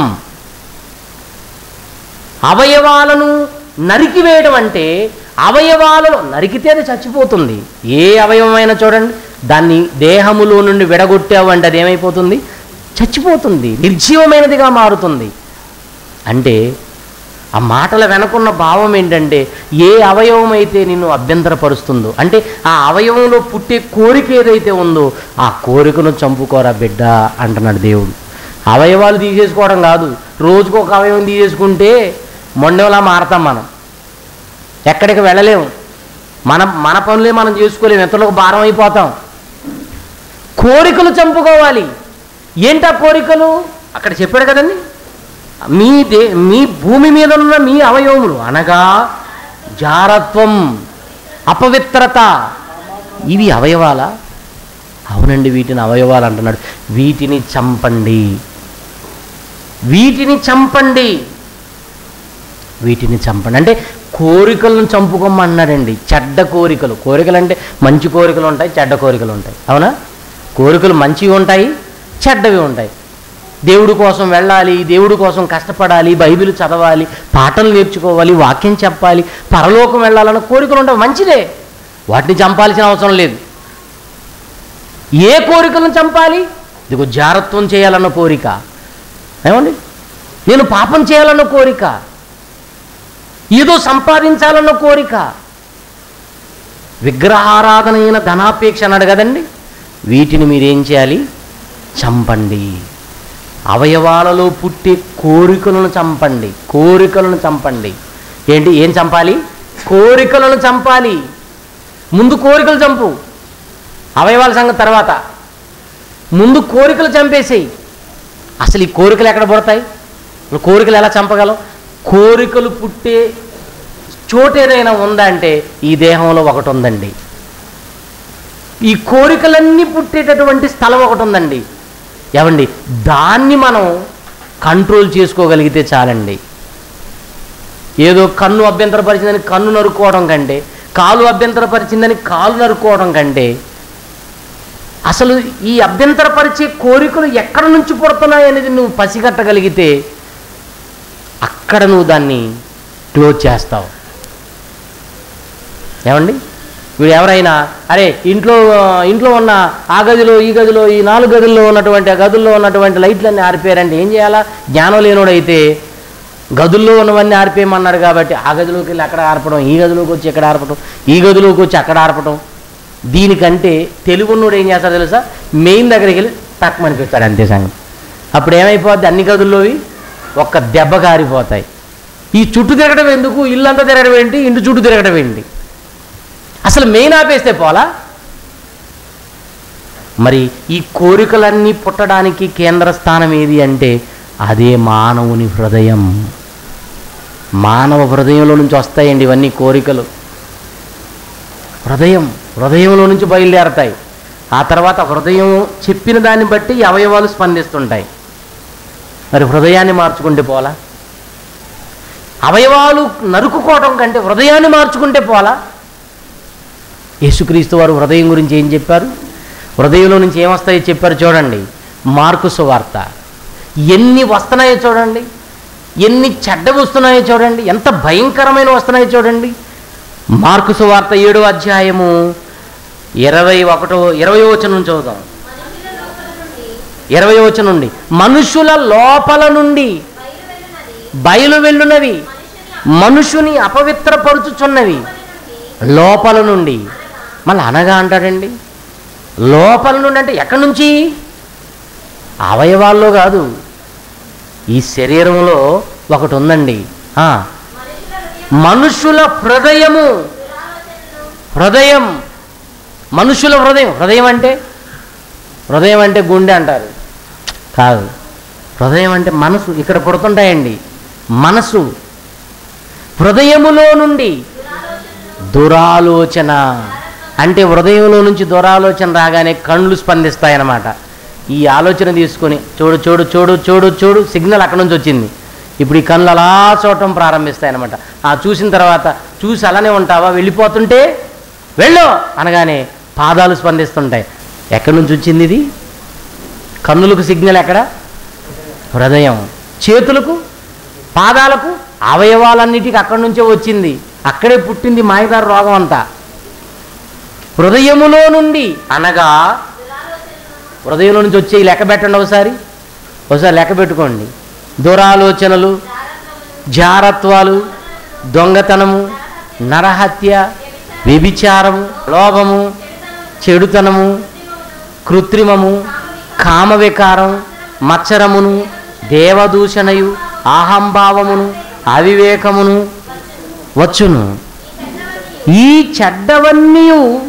అవయవాలను నరికివేయడం అంటే అవయవాలలో నరికితే అది చచ్చిపోతుంది ఏ అవయవమైనా చూడండి దాన్ని దేహములో నుండి విడగొట్టావంటే అది ఏమైపోతుంది చచ్చిపోతుంది నిర్జీవమైనదిగా మారుతుంది అంటే ఆ మాటల వెనకున్న భావం ఏంటంటే ఏ అవయవం అయితే నిన్ను అభ్యంతరపరుస్తుందో అంటే ఆ అవయవంలో పుట్టే కోరిక ఏదైతే ఉందో ఆ కోరికను చంపుకోరా బిడ్డ అంటున్నాడు దేవుడు అవయవాలు తీసేసుకోవడం కాదు రోజుకు ఒక అవయవం తీసేసుకుంటే మొండెంలా మారతాం మనం ఎక్కడికి వెళ్ళలేము మన మన పనులే మనం చేసుకోలేము ఎంతలో భారం అయిపోతాం కోరికలు చంపుకోవాలి ఏంటా కోరికలు అక్కడ చెప్పాడు కదండి మీ దే మీ భూమి మీద ఉన్న మీ అవయవములు అనగా జారత్వం అపవిత్రత ఇవి అవయవాల అవునండి వీటిని అవయవాలు అంటున్నాడు వీటిని చంపండి వీటిని చంపండి వీటిని చంపండి అంటే కోరికలను చంపుకోమన్నాడండి చెడ్డ కోరికలు కోరికలు అంటే మంచి కోరికలు ఉంటాయి చెడ్డ కోరికలు ఉంటాయి అవునా కోరికలు మంచివి ఉంటాయి చెడ్డవి ఉంటాయి దేవుడి కోసం వెళ్ళాలి దేవుడి కోసం కష్టపడాలి బైబిల్ చదవాలి పాటలు నేర్చుకోవాలి వాక్యం చెప్పాలి పరలోకం వెళ్ళాలన్న కోరికలు ఉంటాయి మంచిదే వాటిని చంపాల్సిన అవసరం లేదు ఏ కోరికలను చంపాలి ఇదిగో జారత్వం చేయాలన్న కోరిక ఏమండి నేను పాపం చేయాలన్న కోరిక ఏదో సంపాదించాలన్న కోరిక విగ్రహారాధన అయిన ధనాపేక్ష అన్నాడు కదండి వీటిని మీరేం చేయాలి చంపండి అవయవాలలో పుట్టే కోరికలను చంపండి కోరికలను చంపండి ఏంటి ఏం చంపాలి కోరికలను చంపాలి ముందు కోరికలు చంపు అవయవాల సంగతి తర్వాత ముందు కోరికలు చంపేసేయి అసలు ఈ కోరికలు ఎక్కడ పుడతాయి అసలు కోరికలు ఎలా చంపగలం కోరికలు పుట్టే చోటు ఏదైనా ఉందా అంటే ఈ దేహంలో ఒకటి ఉందండి ఈ కోరికలన్నీ పుట్టేటటువంటి స్థలం ఒకటి ఉందండి ఏమండి దాన్ని మనం కంట్రోల్ చేసుకోగలిగితే చాలండి ఏదో కన్ను అభ్యంతరపరిచిందని కన్ను నరుక్కోవడం కంటే కాలు అభ్యంతరపరిచిందని కాలు నరుక్కోవడం కంటే అసలు ఈ అభ్యంతరపరిచే కోరికలు ఎక్కడ నుంచి పుడుతున్నాయి అనేది నువ్వు పసిగట్టగలిగితే అక్కడ నువ్వు దాన్ని క్లోజ్ చేస్తావు ఏమండి వీడు ఎవరైనా అరే ఇంట్లో ఇంట్లో ఉన్న ఆ గదిలో ఈ గదిలో ఈ నాలుగు గదుల్లో ఉన్నటువంటి ఆ గదుల్లో ఉన్నటువంటి లైట్లన్నీ ఆరిపోయారంటే ఏం చేయాలా జ్ఞానం లేనోడైతే గదుల్లో ఉన్నవన్నీ ఆరిపోయమన్నాడు కాబట్టి ఆ గదిలోకి వెళ్ళి అక్కడ ఆర్పడం ఈ గదిలోకి వచ్చి ఇక్కడ ఆర్పడం ఈ గదిలోకి వచ్చి అక్కడ ఆర్పడం దీనికంటే తెలుగున్నోడు ఏం చేస్తాడు తెలుసా మెయిన్ దగ్గరికి వెళ్ళి తక్కువనిపిస్తాడు అంతే సంగతి అప్పుడు ఏమైపోద్ది అన్ని గదుల్లోవి ఒక్క దెబ్బ కారిపోతాయి ఈ చుట్టూ తిరగడం ఎందుకు ఇల్లంతా తిరగడం ఏంటి ఇంటి చుట్టూ తిరగడం ఏంటి అసలు మెయిన్ ఆపేస్తే పోలా మరి ఈ కోరికలన్నీ పుట్టడానికి కేంద్ర స్థానం ఏది అంటే అదే మానవుని హృదయం మానవ హృదయంలో నుంచి వస్తాయండి ఇవన్నీ కోరికలు హృదయం హృదయంలో నుంచి బయలుదేరతాయి ఆ తర్వాత హృదయం చెప్పిన దాన్ని బట్టి ఈ అవయవాలు స్పందిస్తుంటాయి మరి హృదయాన్ని మార్చుకుంటే పోలా అవయవాలు నరుకుకోవటం కంటే హృదయాన్ని మార్చుకుంటే పోలా యేసుక్రీస్తు వారు హృదయం గురించి ఏం చెప్పారు హృదయంలో నుంచి ఏమొస్తాయో చెప్పారు చూడండి మార్కు సువార్త ఎన్ని వస్తున్నాయో చూడండి ఎన్ని చెడ్డవి వస్తున్నాయో చూడండి ఎంత భయంకరమైన వస్తున్నాయో చూడండి మార్కు సువార్త ఏడో అధ్యాయము ఇరవై ఒకటో ఇరవై వచనం నుంచి చదువుదాం ఇరవై వచనం నుండి మనుషుల లోపల నుండి బయలు వెళ్ళునవి మనుషుని అపవిత్రపరుచుచున్నవి లోపల నుండి మళ్ళీ అనగా అంటాడండి లోపల నుండి అంటే ఎక్కడి నుంచి అవయవాల్లో కాదు ఈ శరీరంలో ఒకటి ఉందండి ఆ, మనుషుల హృదయము హృదయం మనుషుల హృదయం హృదయం అంటే హృదయం అంటే గుండె అంటారు కాదు హృదయం అంటే మనసు ఇక్కడ పుడుతుంటాయండి మనసు హృదయములో నుండి దురాలోచన అంటే హృదయంలో నుంచి దురాలోచన రాగానే కళ్ళు స్పందిస్తాయన్నమాట ఈ ఆలోచన తీసుకొని చూడు చూడు చూడు చూడు చూడు సిగ్నల్ అక్కడ నుంచి వచ్చింది ఇప్పుడు ఈ కళ్ళు అలా చూడటం ప్రారంభిస్తాయన్నమాట ఆ చూసిన తర్వాత చూసి అలానే ఉంటావా వెళ్ళిపోతుంటే వెళ్ళు అనగానే పాదాలు స్పందిస్తుంటాయి ఎక్కడి నుంచి వచ్చింది ఇది కన్నులకు సిగ్నల్ ఎక్కడ హృదయం చేతులకు పాదాలకు అవయవాలన్నిటికీ అక్కడి నుంచే వచ్చింది అక్కడే పుట్టింది మాయదారు రోగం అంతా హృదయములో నుండి అనగా హృదయంలో నుంచి వచ్చే లెక్క పెట్టండి ఒకసారి ఒకసారి లెక్క పెట్టుకోండి దురాలోచనలు జారత్వాలు దొంగతనము నరహత్య వ్యభిచారము లోభము చెడుతనము కృత్రిమము కామవికారం మత్సరమును దేవదూషణయు ఆహంభావమును అవివేకమును వచ్చును ఈ చెడ్డవన్నీ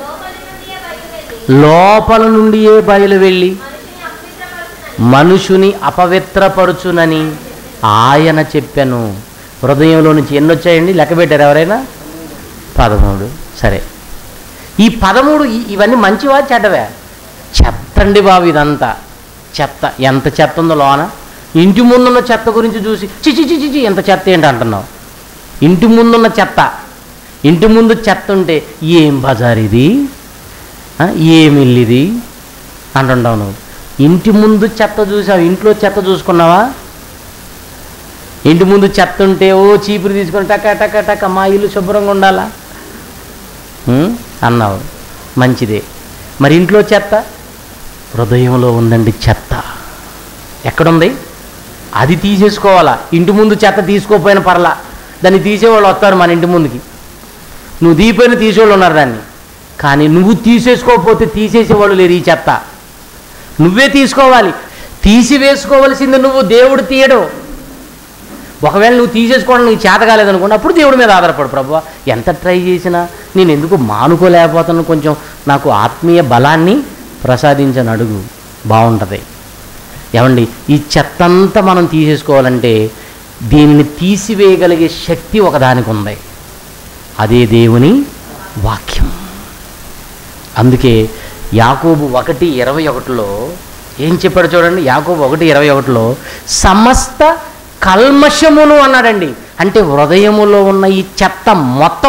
లోపల నుండియే బయలు వెళ్ళి మనుషుని అపవిత్రపరుచునని ఆయన చెప్పాను హృదయంలో నుంచి ఎన్ని వచ్చాయండి లెక్క పెట్టారు ఎవరైనా పదమూడు సరే ఈ పదమూడు ఇ- ఇవన్నీ మంచివా చెడ్డవే చెత్తండి బాబు ఇదంతా చెత్త ఎంత చెత్త ఉందో లోన ఇంటి ముందున్న చెత్త గురించి చూసి చిచి చిచి చిచి ఎంత చెత్త ఏంటి అంటున్నావు ఇంటి ముందున్న చెత్త ఇంటి ముందు చెత్త ఉంటే ఏం బజార్ ఇది ఆ, ఏం ఇల్లు ఇది అంటుంటావు నువ్వు ఇంటి ముందు చెత్త చూసావు ఇంట్లో చెత్త చూసుకున్నావా ఇంటి ముందు చెత్త ఉంటే ఓ చీపురు తీసుకొని టక టక టక మా ఇల్లు శుభ్రంగా ఉండాలా ఉం? అన్నావు మంచిదే మరి ఇంట్లో చెత్త హృదయంలో ఉందండి చెత్త ఎక్కడుంది అది తీసేసుకోవాలా ఇంటి ముందు చెత్త తీసుకోపోయిన పర్లా దాన్ని తీసేవాళ్ళు వస్తారు మన ఇంటి ముందుకి నువ్వు తీపోయిన తీసేవాళ్ళు ఉన్నారు దాన్ని కానీ నువ్వు తీసేసుకోకపోతే తీసేసేవాళ్ళు లేరు ఈ చెత్త నువ్వే తీసుకోవాలి తీసివేసుకోవలసింది నువ్వు దేవుడు తీయడు ఒకవేళ నువ్వు తీసేసుకోవడం నీకు చేత కాలేదనుకోండి అప్పుడు దేవుడి మీద ఆధారపడు ప్రభు ఎంత ట్రై చేసినా నేను ఎందుకు మానుకోలేకపోతాను కొంచెం నాకు ఆత్మీయ బలాన్ని ప్రసాదించని అడుగు బాగుంటుంది ఏమండి ఈ చెత్తంతా మనం తీసేసుకోవాలంటే దీనిని తీసివేయగలిగే శక్తి ఒకదానికి ఉంది అదే దేవుని వాక్యం అందుకే యాకోబు ఒకటి ఇరవై ఒకటిలో ఏం చెప్పాడు చూడండి యాకోబు ఒకటి ఇరవై ఒకటిలో సమస్త కల్మషమును అన్నాడండి అంటే హృదయములో ఉన్న ఈ చెత్త మొత్తం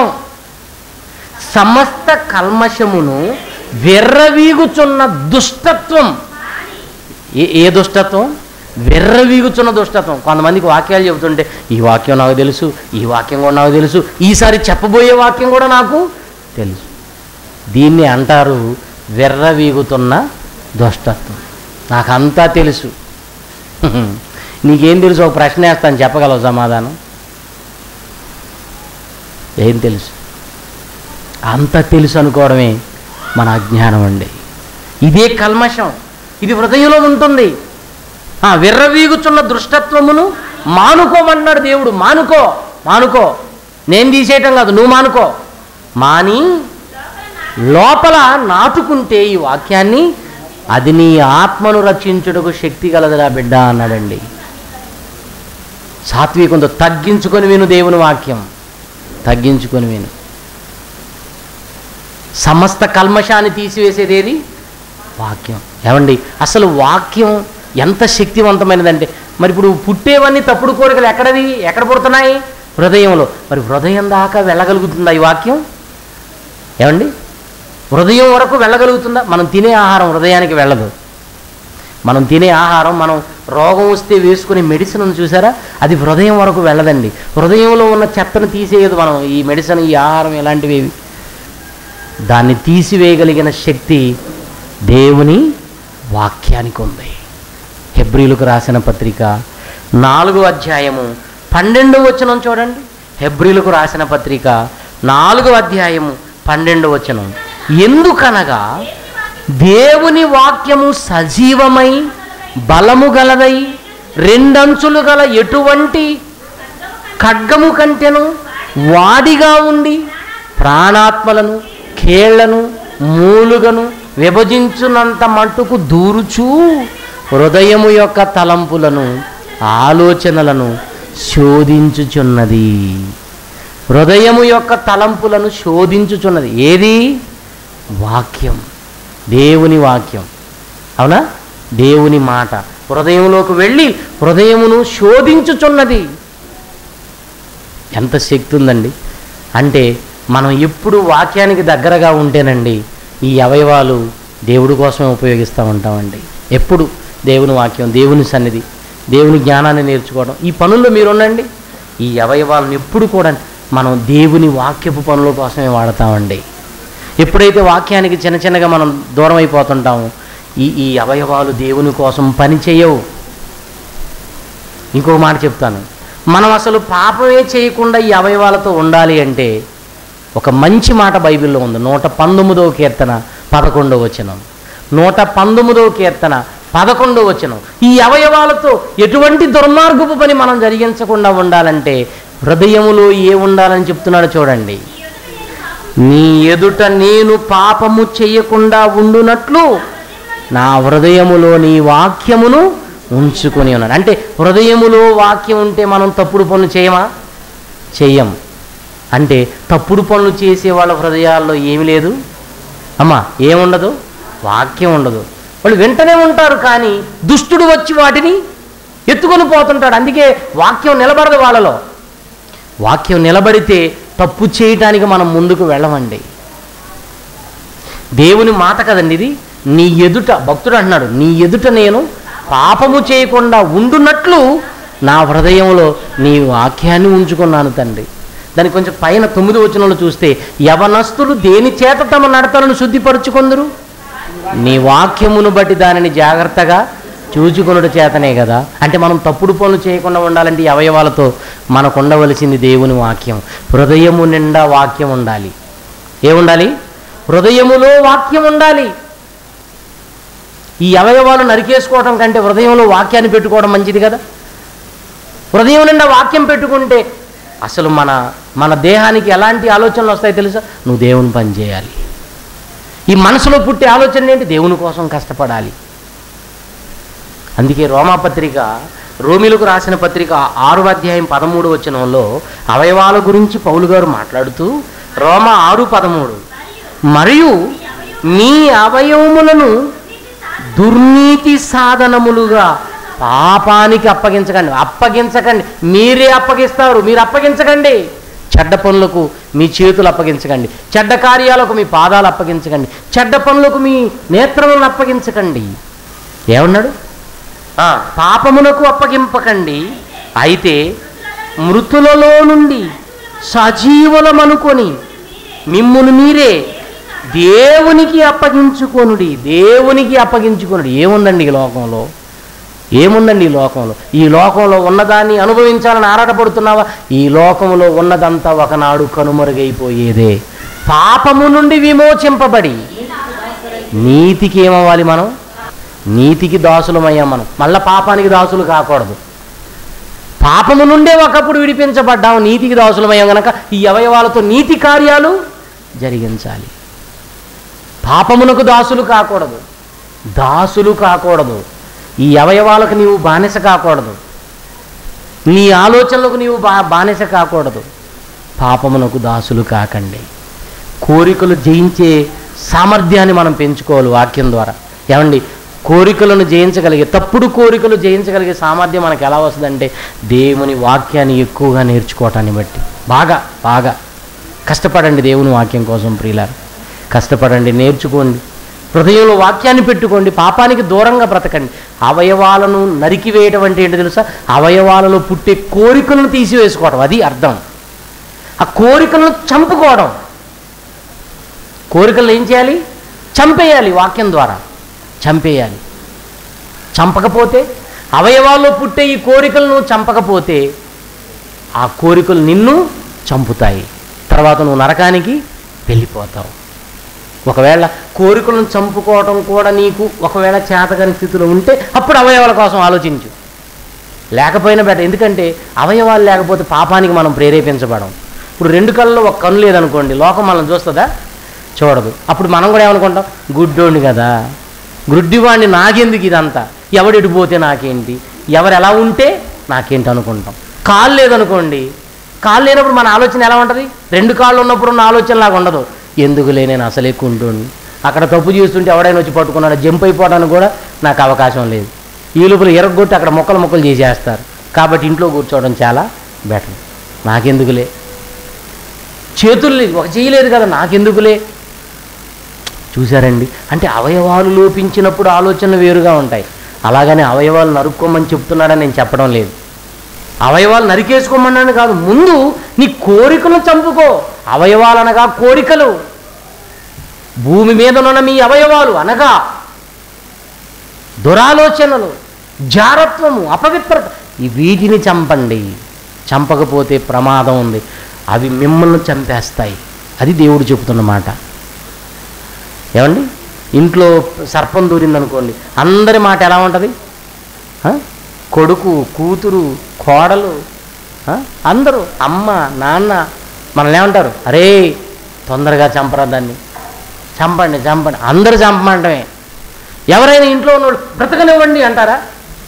సమస్త కల్మషమును విర్రవీగుచున్న దుష్టత్వం ఏ ఏ దుష్టత్వం విర్రవీగుచున్న దుష్టత్వం కొంతమందికి వాక్యాలు చెబుతుంటే ఈ వాక్యం నాకు తెలుసు ఈ వాక్యం కూడా నాకు తెలుసు ఈసారి చెప్పబోయే వాక్యం కూడా నాకు తెలుసు దీన్ని అంటారు విర్రవీగుతున్న దుష్టత్వం నాకంతా తెలుసు నీకేం తెలుసు ఒక ప్రశ్న వేస్తాను చెప్పగలవు సమాధానం ఏం తెలుసు అంత తెలుసు అనుకోవడమే మన అజ్ఞానం అండి ఇదే కల్మషం ఇది హృదయంలో ఉంటుంది ఆ విర్రవీగుచున్న దృష్టత్వమును మానుకోమన్నాడు దేవుడు మానుకో మానుకో నేను తీసేయటం కాదు నువ్వు మానుకో మాని లోపల నాటుకుంటే ఈ వాక్యాన్ని అది నీ ఆత్మను రక్షించుటకు శక్తి కలదురా బిడ్డ అన్నాడండి సాత్వికంతో తగ్గించుకొని విను దేవుని వాక్యం తగ్గించుకొని విను సమస్త కల్మషాన్ని తీసివేసేది ఏది వాక్యం ఏమండి అసలు వాక్యం ఎంత శక్తివంతమైనదంటే మరి ఇప్పుడు పుట్టేవన్నీ తప్పుడు కోరికలు ఎక్కడది ఎక్కడ పుడుతున్నాయి హృదయంలో మరి హృదయం దాకా వెళ్ళగలుగుతుందా ఈ వాక్యం ఏమండి హృదయం వరకు వెళ్ళగలుగుతుందా మనం తినే ఆహారం హృదయానికి వెళ్ళదు మనం తినే ఆహారం మనం రోగం వస్తే వేసుకునే మెడిసిన్ ఉంది చూసారా అది హృదయం వరకు వెళ్ళదండి హృదయంలో ఉన్న చెత్తను తీసేయదు మనం ఈ మెడిసిన్ ఈ ఆహారం ఇలాంటివి ఏవి. దాన్ని తీసివేయగలిగిన శక్తి దేవుని వాక్యానికి ఉంది హెబ్రిలకు రాసిన పత్రిక నాలుగో అధ్యాయము పన్నెండు వచనం చూడండి హెబ్రిలకు రాసిన పత్రిక నాలుగో అధ్యాయము పన్నెండు వచనం ఎందుకనగా దేవుని వాక్యము సజీవమై బలము గలదై రెండంచులు గల ఎటువంటి ఖడ్గము కంటెను వాడిగా ఉండి ప్రాణాత్మలను కేళ్లను మూలుగను విభజించునంత మట్టుకు దూరుచూ హృదయము యొక్క తలంపులను ఆలోచనలను శోధించుచున్నది హృదయము యొక్క తలంపులను శోధించుచున్నది ఏది వాక్యం దేవుని వాక్యం అవునా దేవుని మాట హృదయంలోకి వెళ్ళి హృదయమును శోధించుచున్నది ఎంత శక్తి ఉందండి అంటే మనం ఎప్పుడు వాక్యానికి దగ్గరగా ఉంటేనండి ఈ అవయవాలు దేవుడి కోసమే ఉపయోగిస్తూ ఉంటామండి ఎప్పుడు దేవుని వాక్యం దేవుని సన్నిధి దేవుని జ్ఞానాన్ని నేర్చుకోవడం ఈ పనుల్లో మీరుండండి ఈ అవయవాలను ఎప్పుడు కూడా మనం దేవుని వాక్యపు పనుల కోసమే వాడతామండి ఎప్పుడైతే వాక్యానికి చిన్న చిన్నగా మనం దూరం అయిపోతుంటామో ఈ ఈ అవయవాలు దేవుని కోసం పని చేయవు ఇంకో మాట చెప్తాను మనం అసలు పాపమే చేయకుండా ఈ అవయవాలతో ఉండాలి అంటే ఒక మంచి మాట బైబిల్లో ఉంది నూట పంతొమ్మిదవ కీర్తన పదకొండవ వచనం నూట పంతొమ్మిదవ కీర్తన పదకొండవ వచనం ఈ అవయవాలతో ఎటువంటి దుర్మార్గపు పని మనం జరిగించకుండా ఉండాలంటే హృదయములో ఏ ఉండాలని చెప్తున్నాడో చూడండి నీ ఎదుట నేను పాపము చెయ్యకుండా ఉండునట్లు నా హృదయములో నీ వాక్యమును ఉంచుకొని ఉన్నాను అంటే హృదయములో వాక్యం ఉంటే మనం తప్పుడు పనులు చేయమా చెయ్యం అంటే తప్పుడు పనులు చేసే వాళ్ళ హృదయాల్లో ఏమి లేదు అమ్మా ఏముండదు వాక్యం ఉండదు వాళ్ళు వెంటనే ఉంటారు కానీ దుష్టుడు వచ్చి వాటిని ఎత్తుకొని పోతుంటాడు అందుకే వాక్యం నిలబడదు వాళ్ళలో వాక్యం నిలబడితే తప్పు చేయటానికి మనం ముందుకు వెళ్ళమండి దేవుని మాట కదండి ఇది నీ ఎదుట భక్తుడు అంటున్నాడు నీ ఎదుట నేను పాపము చేయకుండా ఉండునట్లు నా హృదయంలో నీ వాక్యాన్ని ఉంచుకున్నాను తండ్రి దానికి కొంచెం పైన తొమ్మిది వచనంలో చూస్తే యవనస్తులు దేని చేత తమ నడతలను శుద్ధిపరుచుకొందరు నీ వాక్యమును బట్టి దానిని జాగ్రత్తగా చూచుకొనుట చేతనే కదా అంటే మనం తప్పుడు పనులు చేయకుండా ఉండాలంటే ఈ అవయవాలతో మనకు ఉండవలసింది దేవుని వాక్యం హృదయము నిండా వాక్యం ఉండాలి ఏముండాలి హృదయములో వాక్యం ఉండాలి ఈ అవయవాలు నరికేసుకోవడం కంటే హృదయంలో వాక్యాన్ని పెట్టుకోవడం మంచిది కదా హృదయం నిండా వాక్యం పెట్టుకుంటే అసలు మన మన దేహానికి ఎలాంటి ఆలోచనలు వస్తాయి తెలుసా నువ్వు దేవుని పని చేయాలి ఈ మనసులో పుట్టే ఆలోచన ఏంటి దేవుని కోసం కష్టపడాలి అందుకే రోమాపత్రిక రోమిలకు రాసిన పత్రిక ఆరు అధ్యాయం పదమూడు వచనంలో అవయవాల గురించి పౌలు గారు మాట్లాడుతూ రోమ ఆరు పదమూడు మరియు మీ అవయవములను దుర్నీతి సాధనములుగా పాపానికి అప్పగించకండి అప్పగించకండి మీరే అప్పగిస్తారు మీరు అప్పగించకండి చెడ్డ పనులకు మీ చేతులు అప్పగించకండి చెడ్డ కార్యాలకు మీ పాదాలు అప్పగించకండి చెడ్డ పనులకు మీ నేత్రములను అప్పగించకండి ఏమన్నాడు ఆ, పాపమునకు అప్పగింపకండి అయితే మృతులలో నుండి సజీవులమనుకొని మిమ్మును మీరే దేవునికి అప్పగించుకొనుడి దేవునికి అప్పగించుకొనుడి ఏముందండి ఈ లోకంలో ఏముందండి ఈ లోకంలో ఈ లోకంలో ఉన్నదాన్ని అనుభవించాలని ఆరాటపడుతున్నావా ఈ లోకంలో ఉన్నదంతా ఒకనాడు కనుమరుగైపోయేదే పాపము నుండి విమోచింపబడి నీతికి ఏమవ్వాలి మనం నీతికి దాసులమయ్యాం మనం మళ్ళా పాపానికి దాసులు కాకూడదు పాపము నుండే ఒకప్పుడు విడిపించబడ్డాం నీతికి దాసులమయ్యాం గనక ఈ అవయవాలతో నీతి కార్యాలు జరిగించాలి పాపమునకు దాసులు కాకూడదు దాసులు కాకూడదు ఈ అవయవాలకు నీవు బానిస కాకూడదు నీ ఆలోచనలకు నీవు బా బానిస కాకూడదు పాపమునకు దాసులు కాకండి కోరికలు జయించే సామర్థ్యాన్ని మనం పెంచుకోవాలి వాక్యం ద్వారా ఏమండి కోరికలను జయించగలిగే తప్పుడు కోరికలు జయించగలిగే సామర్థ్యం మనకు ఎలా వస్తుందంటే దేవుని వాక్యాన్ని ఎక్కువగా నేర్చుకోవటాన్ని బట్టి బాగా బాగా కష్టపడండి దేవుని వాక్యం కోసం ప్రియులారు కష్టపడండి నేర్చుకోండి హృదయంలో వాక్యాన్ని పెట్టుకోండి పాపానికి దూరంగా బ్రతకండి అవయవాలను నరికివేయటం అంటే ఏంటో తెలుసా అవయవాలలో పుట్టే కోరికలను తీసివేసుకోవడం అది అర్థం ఆ కోరికలను చంపుకోవడం కోరికలను ఏం చేయాలి చంపేయాలి వాక్యం ద్వారా చంపేయాలి చంపకపోతే అవయవాల్లో పుట్టే ఈ కోరికలను చంపకపోతే ఆ కోరికలు నిన్ను చంపుతాయి తర్వాత నువ్వు నరకానికి వెళ్ళిపోతావు ఒకవేళ కోరికలను చంపుకోవటం కూడా నీకు ఒకవేళ చేతకాని స్థితిలో ఉంటే అప్పుడు అవయవాల కోసం ఆలోచించు లేకపోయినా బెటర్ ఎందుకంటే అవయవాలు లేకపోతే పాపానికి మనం ప్రేరేపించబడం ఇప్పుడు రెండు కళ్ళలో ఒక కన్ను లేదనుకోండి లోకం మనం చూస్తుందా చూడదు అప్పుడు మనం కూడా ఏమనుకుంటాం గుడ్డోండి కదా గుడ్డివాడిని నాకెందుకు ఇదంతా ఎవడెటు పోతే నాకేంటి ఎవరు ఎలా ఉంటే నాకేంటి అనుకుంటాం కాలు లేదనుకోండి కాలు లేనప్పుడు మన ఆలోచన ఎలా ఉంటుంది రెండు కాళ్ళు ఉన్నప్పుడు ఉన్న ఆలోచన లాగా ఉండదు ఎందుకులే నేను అసలే కుంటోండి అక్కడ తప్పు చేస్తుంటే ఎవడైనా వచ్చి పట్టుకున్నాడు జంప్ అయిపోవడానికి కూడా నాకు అవకాశం లేదు ఈ లోపల ఎరగొట్టి అక్కడ మొక్కలు మొక్కలు చేసేస్తారు కాబట్టి ఇంట్లో కూర్చోవడం చాలా బెటర్ నాకెందుకులే చేతులు లేదు ఒక చేయలేదు కదా నాకెందుకులే చూశారండి అంటే అవయవాలు లోపించినప్పుడు ఆలోచనలు వేరుగా ఉంటాయి అలాగని అవయవాలు నరుక్కోమని చెప్తున్నాడని నేను చెప్పడం లేదు అవయవాలు నరికేసుకోమన్నాను కాదు ముందు నీ కోరికలను చంపుకో అవయవాలు అనగా కోరికలు భూమి మీద ఉన్న మీ అవయవాలు అనగా దురాలోచనలు జారత్వము అపవిత్రత ఈ వీటిని చంపండి చంపకపోతే ప్రమాదం ఉంది అవి మిమ్మల్ని చంపేస్తాయి అది దేవుడు చెబుతున్న మాట ఏమండి ఇంట్లో సర్పం దూరిందనుకోండి అందరి మాట ఎలా ఉంటుంది ఆ? కొడుకు కూతురు కోడలు ఆ? అందరూ అమ్మ నాన్న మనల్ని ఏమంటారు అరే తొందరగా చంపరా దాన్ని చంపండి చంపండి అందరూ చంపమంటమే ఎవరైనా ఇంట్లో ఉన్నోళ్ళు బ్రతకనివ్వండి అంటారా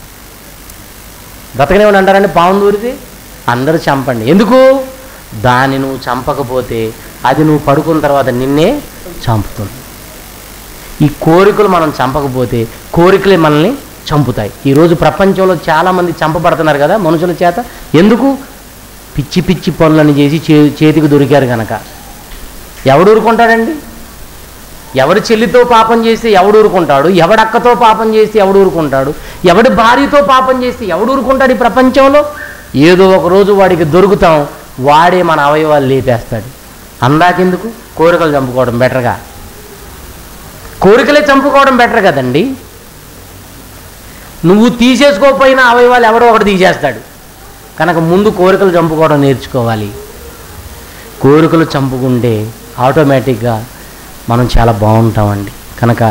బ్రతకనివ్వండి అంటారండి పాము దూరితే అందరూ చంపండి ఎందుకు దాన్ని నువ్వు చంపకపోతే అది నువ్వు పడుకున్న తర్వాత నిన్నే చంపుతుంది ఈ కోరికలు మనం చంపకపోతే కోరికలే మనల్ని చంపుతాయి ఈరోజు ప్రపంచంలో చాలామంది చంపబడుతున్నారు కదా మనుషుల చేత ఎందుకు పిచ్చి పిచ్చి పనులని చేసి చే చేతికి దొరికారు కనుక ఎవడు ఊరుకుంటాడండి ఎవడి చెల్లితో పాపం చేస్తే ఎవడు ఊరుకుంటాడు ఎవడక్కతో పాపం చేస్తే ఎవడు ఊరుకుంటాడు ఎవడి భార్యతో పాపం చేస్తే ఎవడు ఊరుకుంటాడు ఈ ప్రపంచంలో ఏదో ఒక రోజు వాడికి దొరుకుతాం వాడే మన అవయవాలు లేపేస్తాడు అందాకెందుకు కోరికలు చంపుకోవడం బెటర్గా కోరికలే చంపుకోవడం బెటర్ కదండి నువ్వు తీసేసుకోకపోయినా అవయవాలు ఎవడో ఒకటి తీసేస్తాడు కనుక ముందు కోరికలు చంపుకోవడం నేర్చుకోవాలి కోరికలు చంపుకుంటే ఆటోమేటిక్గా మనం చాలా బాగుంటామండి కనుక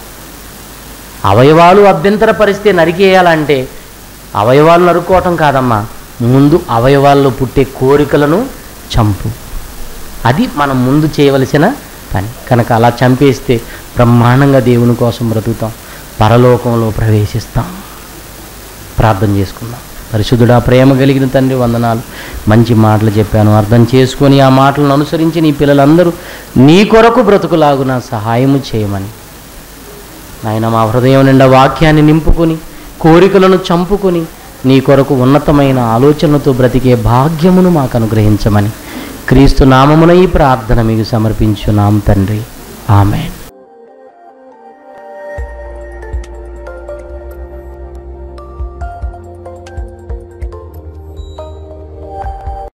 అవయవాలు అభ్యంతర పరిస్థితి నరికేయాలంటే అవయవాలు నరుక్కోవటం కాదమ్మా ముందు అవయవాల్లో పుట్టే కోరికలను చంపు అది మనం ముందు చేయవలసిన పని కనుక అలా చంపేస్తే బ్రహ్మాండంగా దేవుని కోసం బ్రతుకుతాం పరలోకంలో ప్రవేశిస్తాం ప్రార్థన చేసుకుందాం పరిశుద్ధుడా ప్రేమ కలిగిన తండ్రి వందనాలు మంచి మాటలు చెప్పాను అర్థం చేసుకొని ఆ మాటలను అనుసరించి నీ పిల్లలందరూ నీ కొరకు బ్రతుకులాగున సహాయము చేయమని నాయన మా హృదయం నిండా వాక్యాన్ని నింపుకొని కోరికలను చంపుకొని నీ కొరకు ఉన్నతమైన ఆలోచనలతో బ్రతికే భాగ్యమును మాకు అనుగ్రహించమని క్రీస్తు నామమున ఈ ప్రార్థన మీకు సమర్పించున్నాం తండ్రి ఆమెన్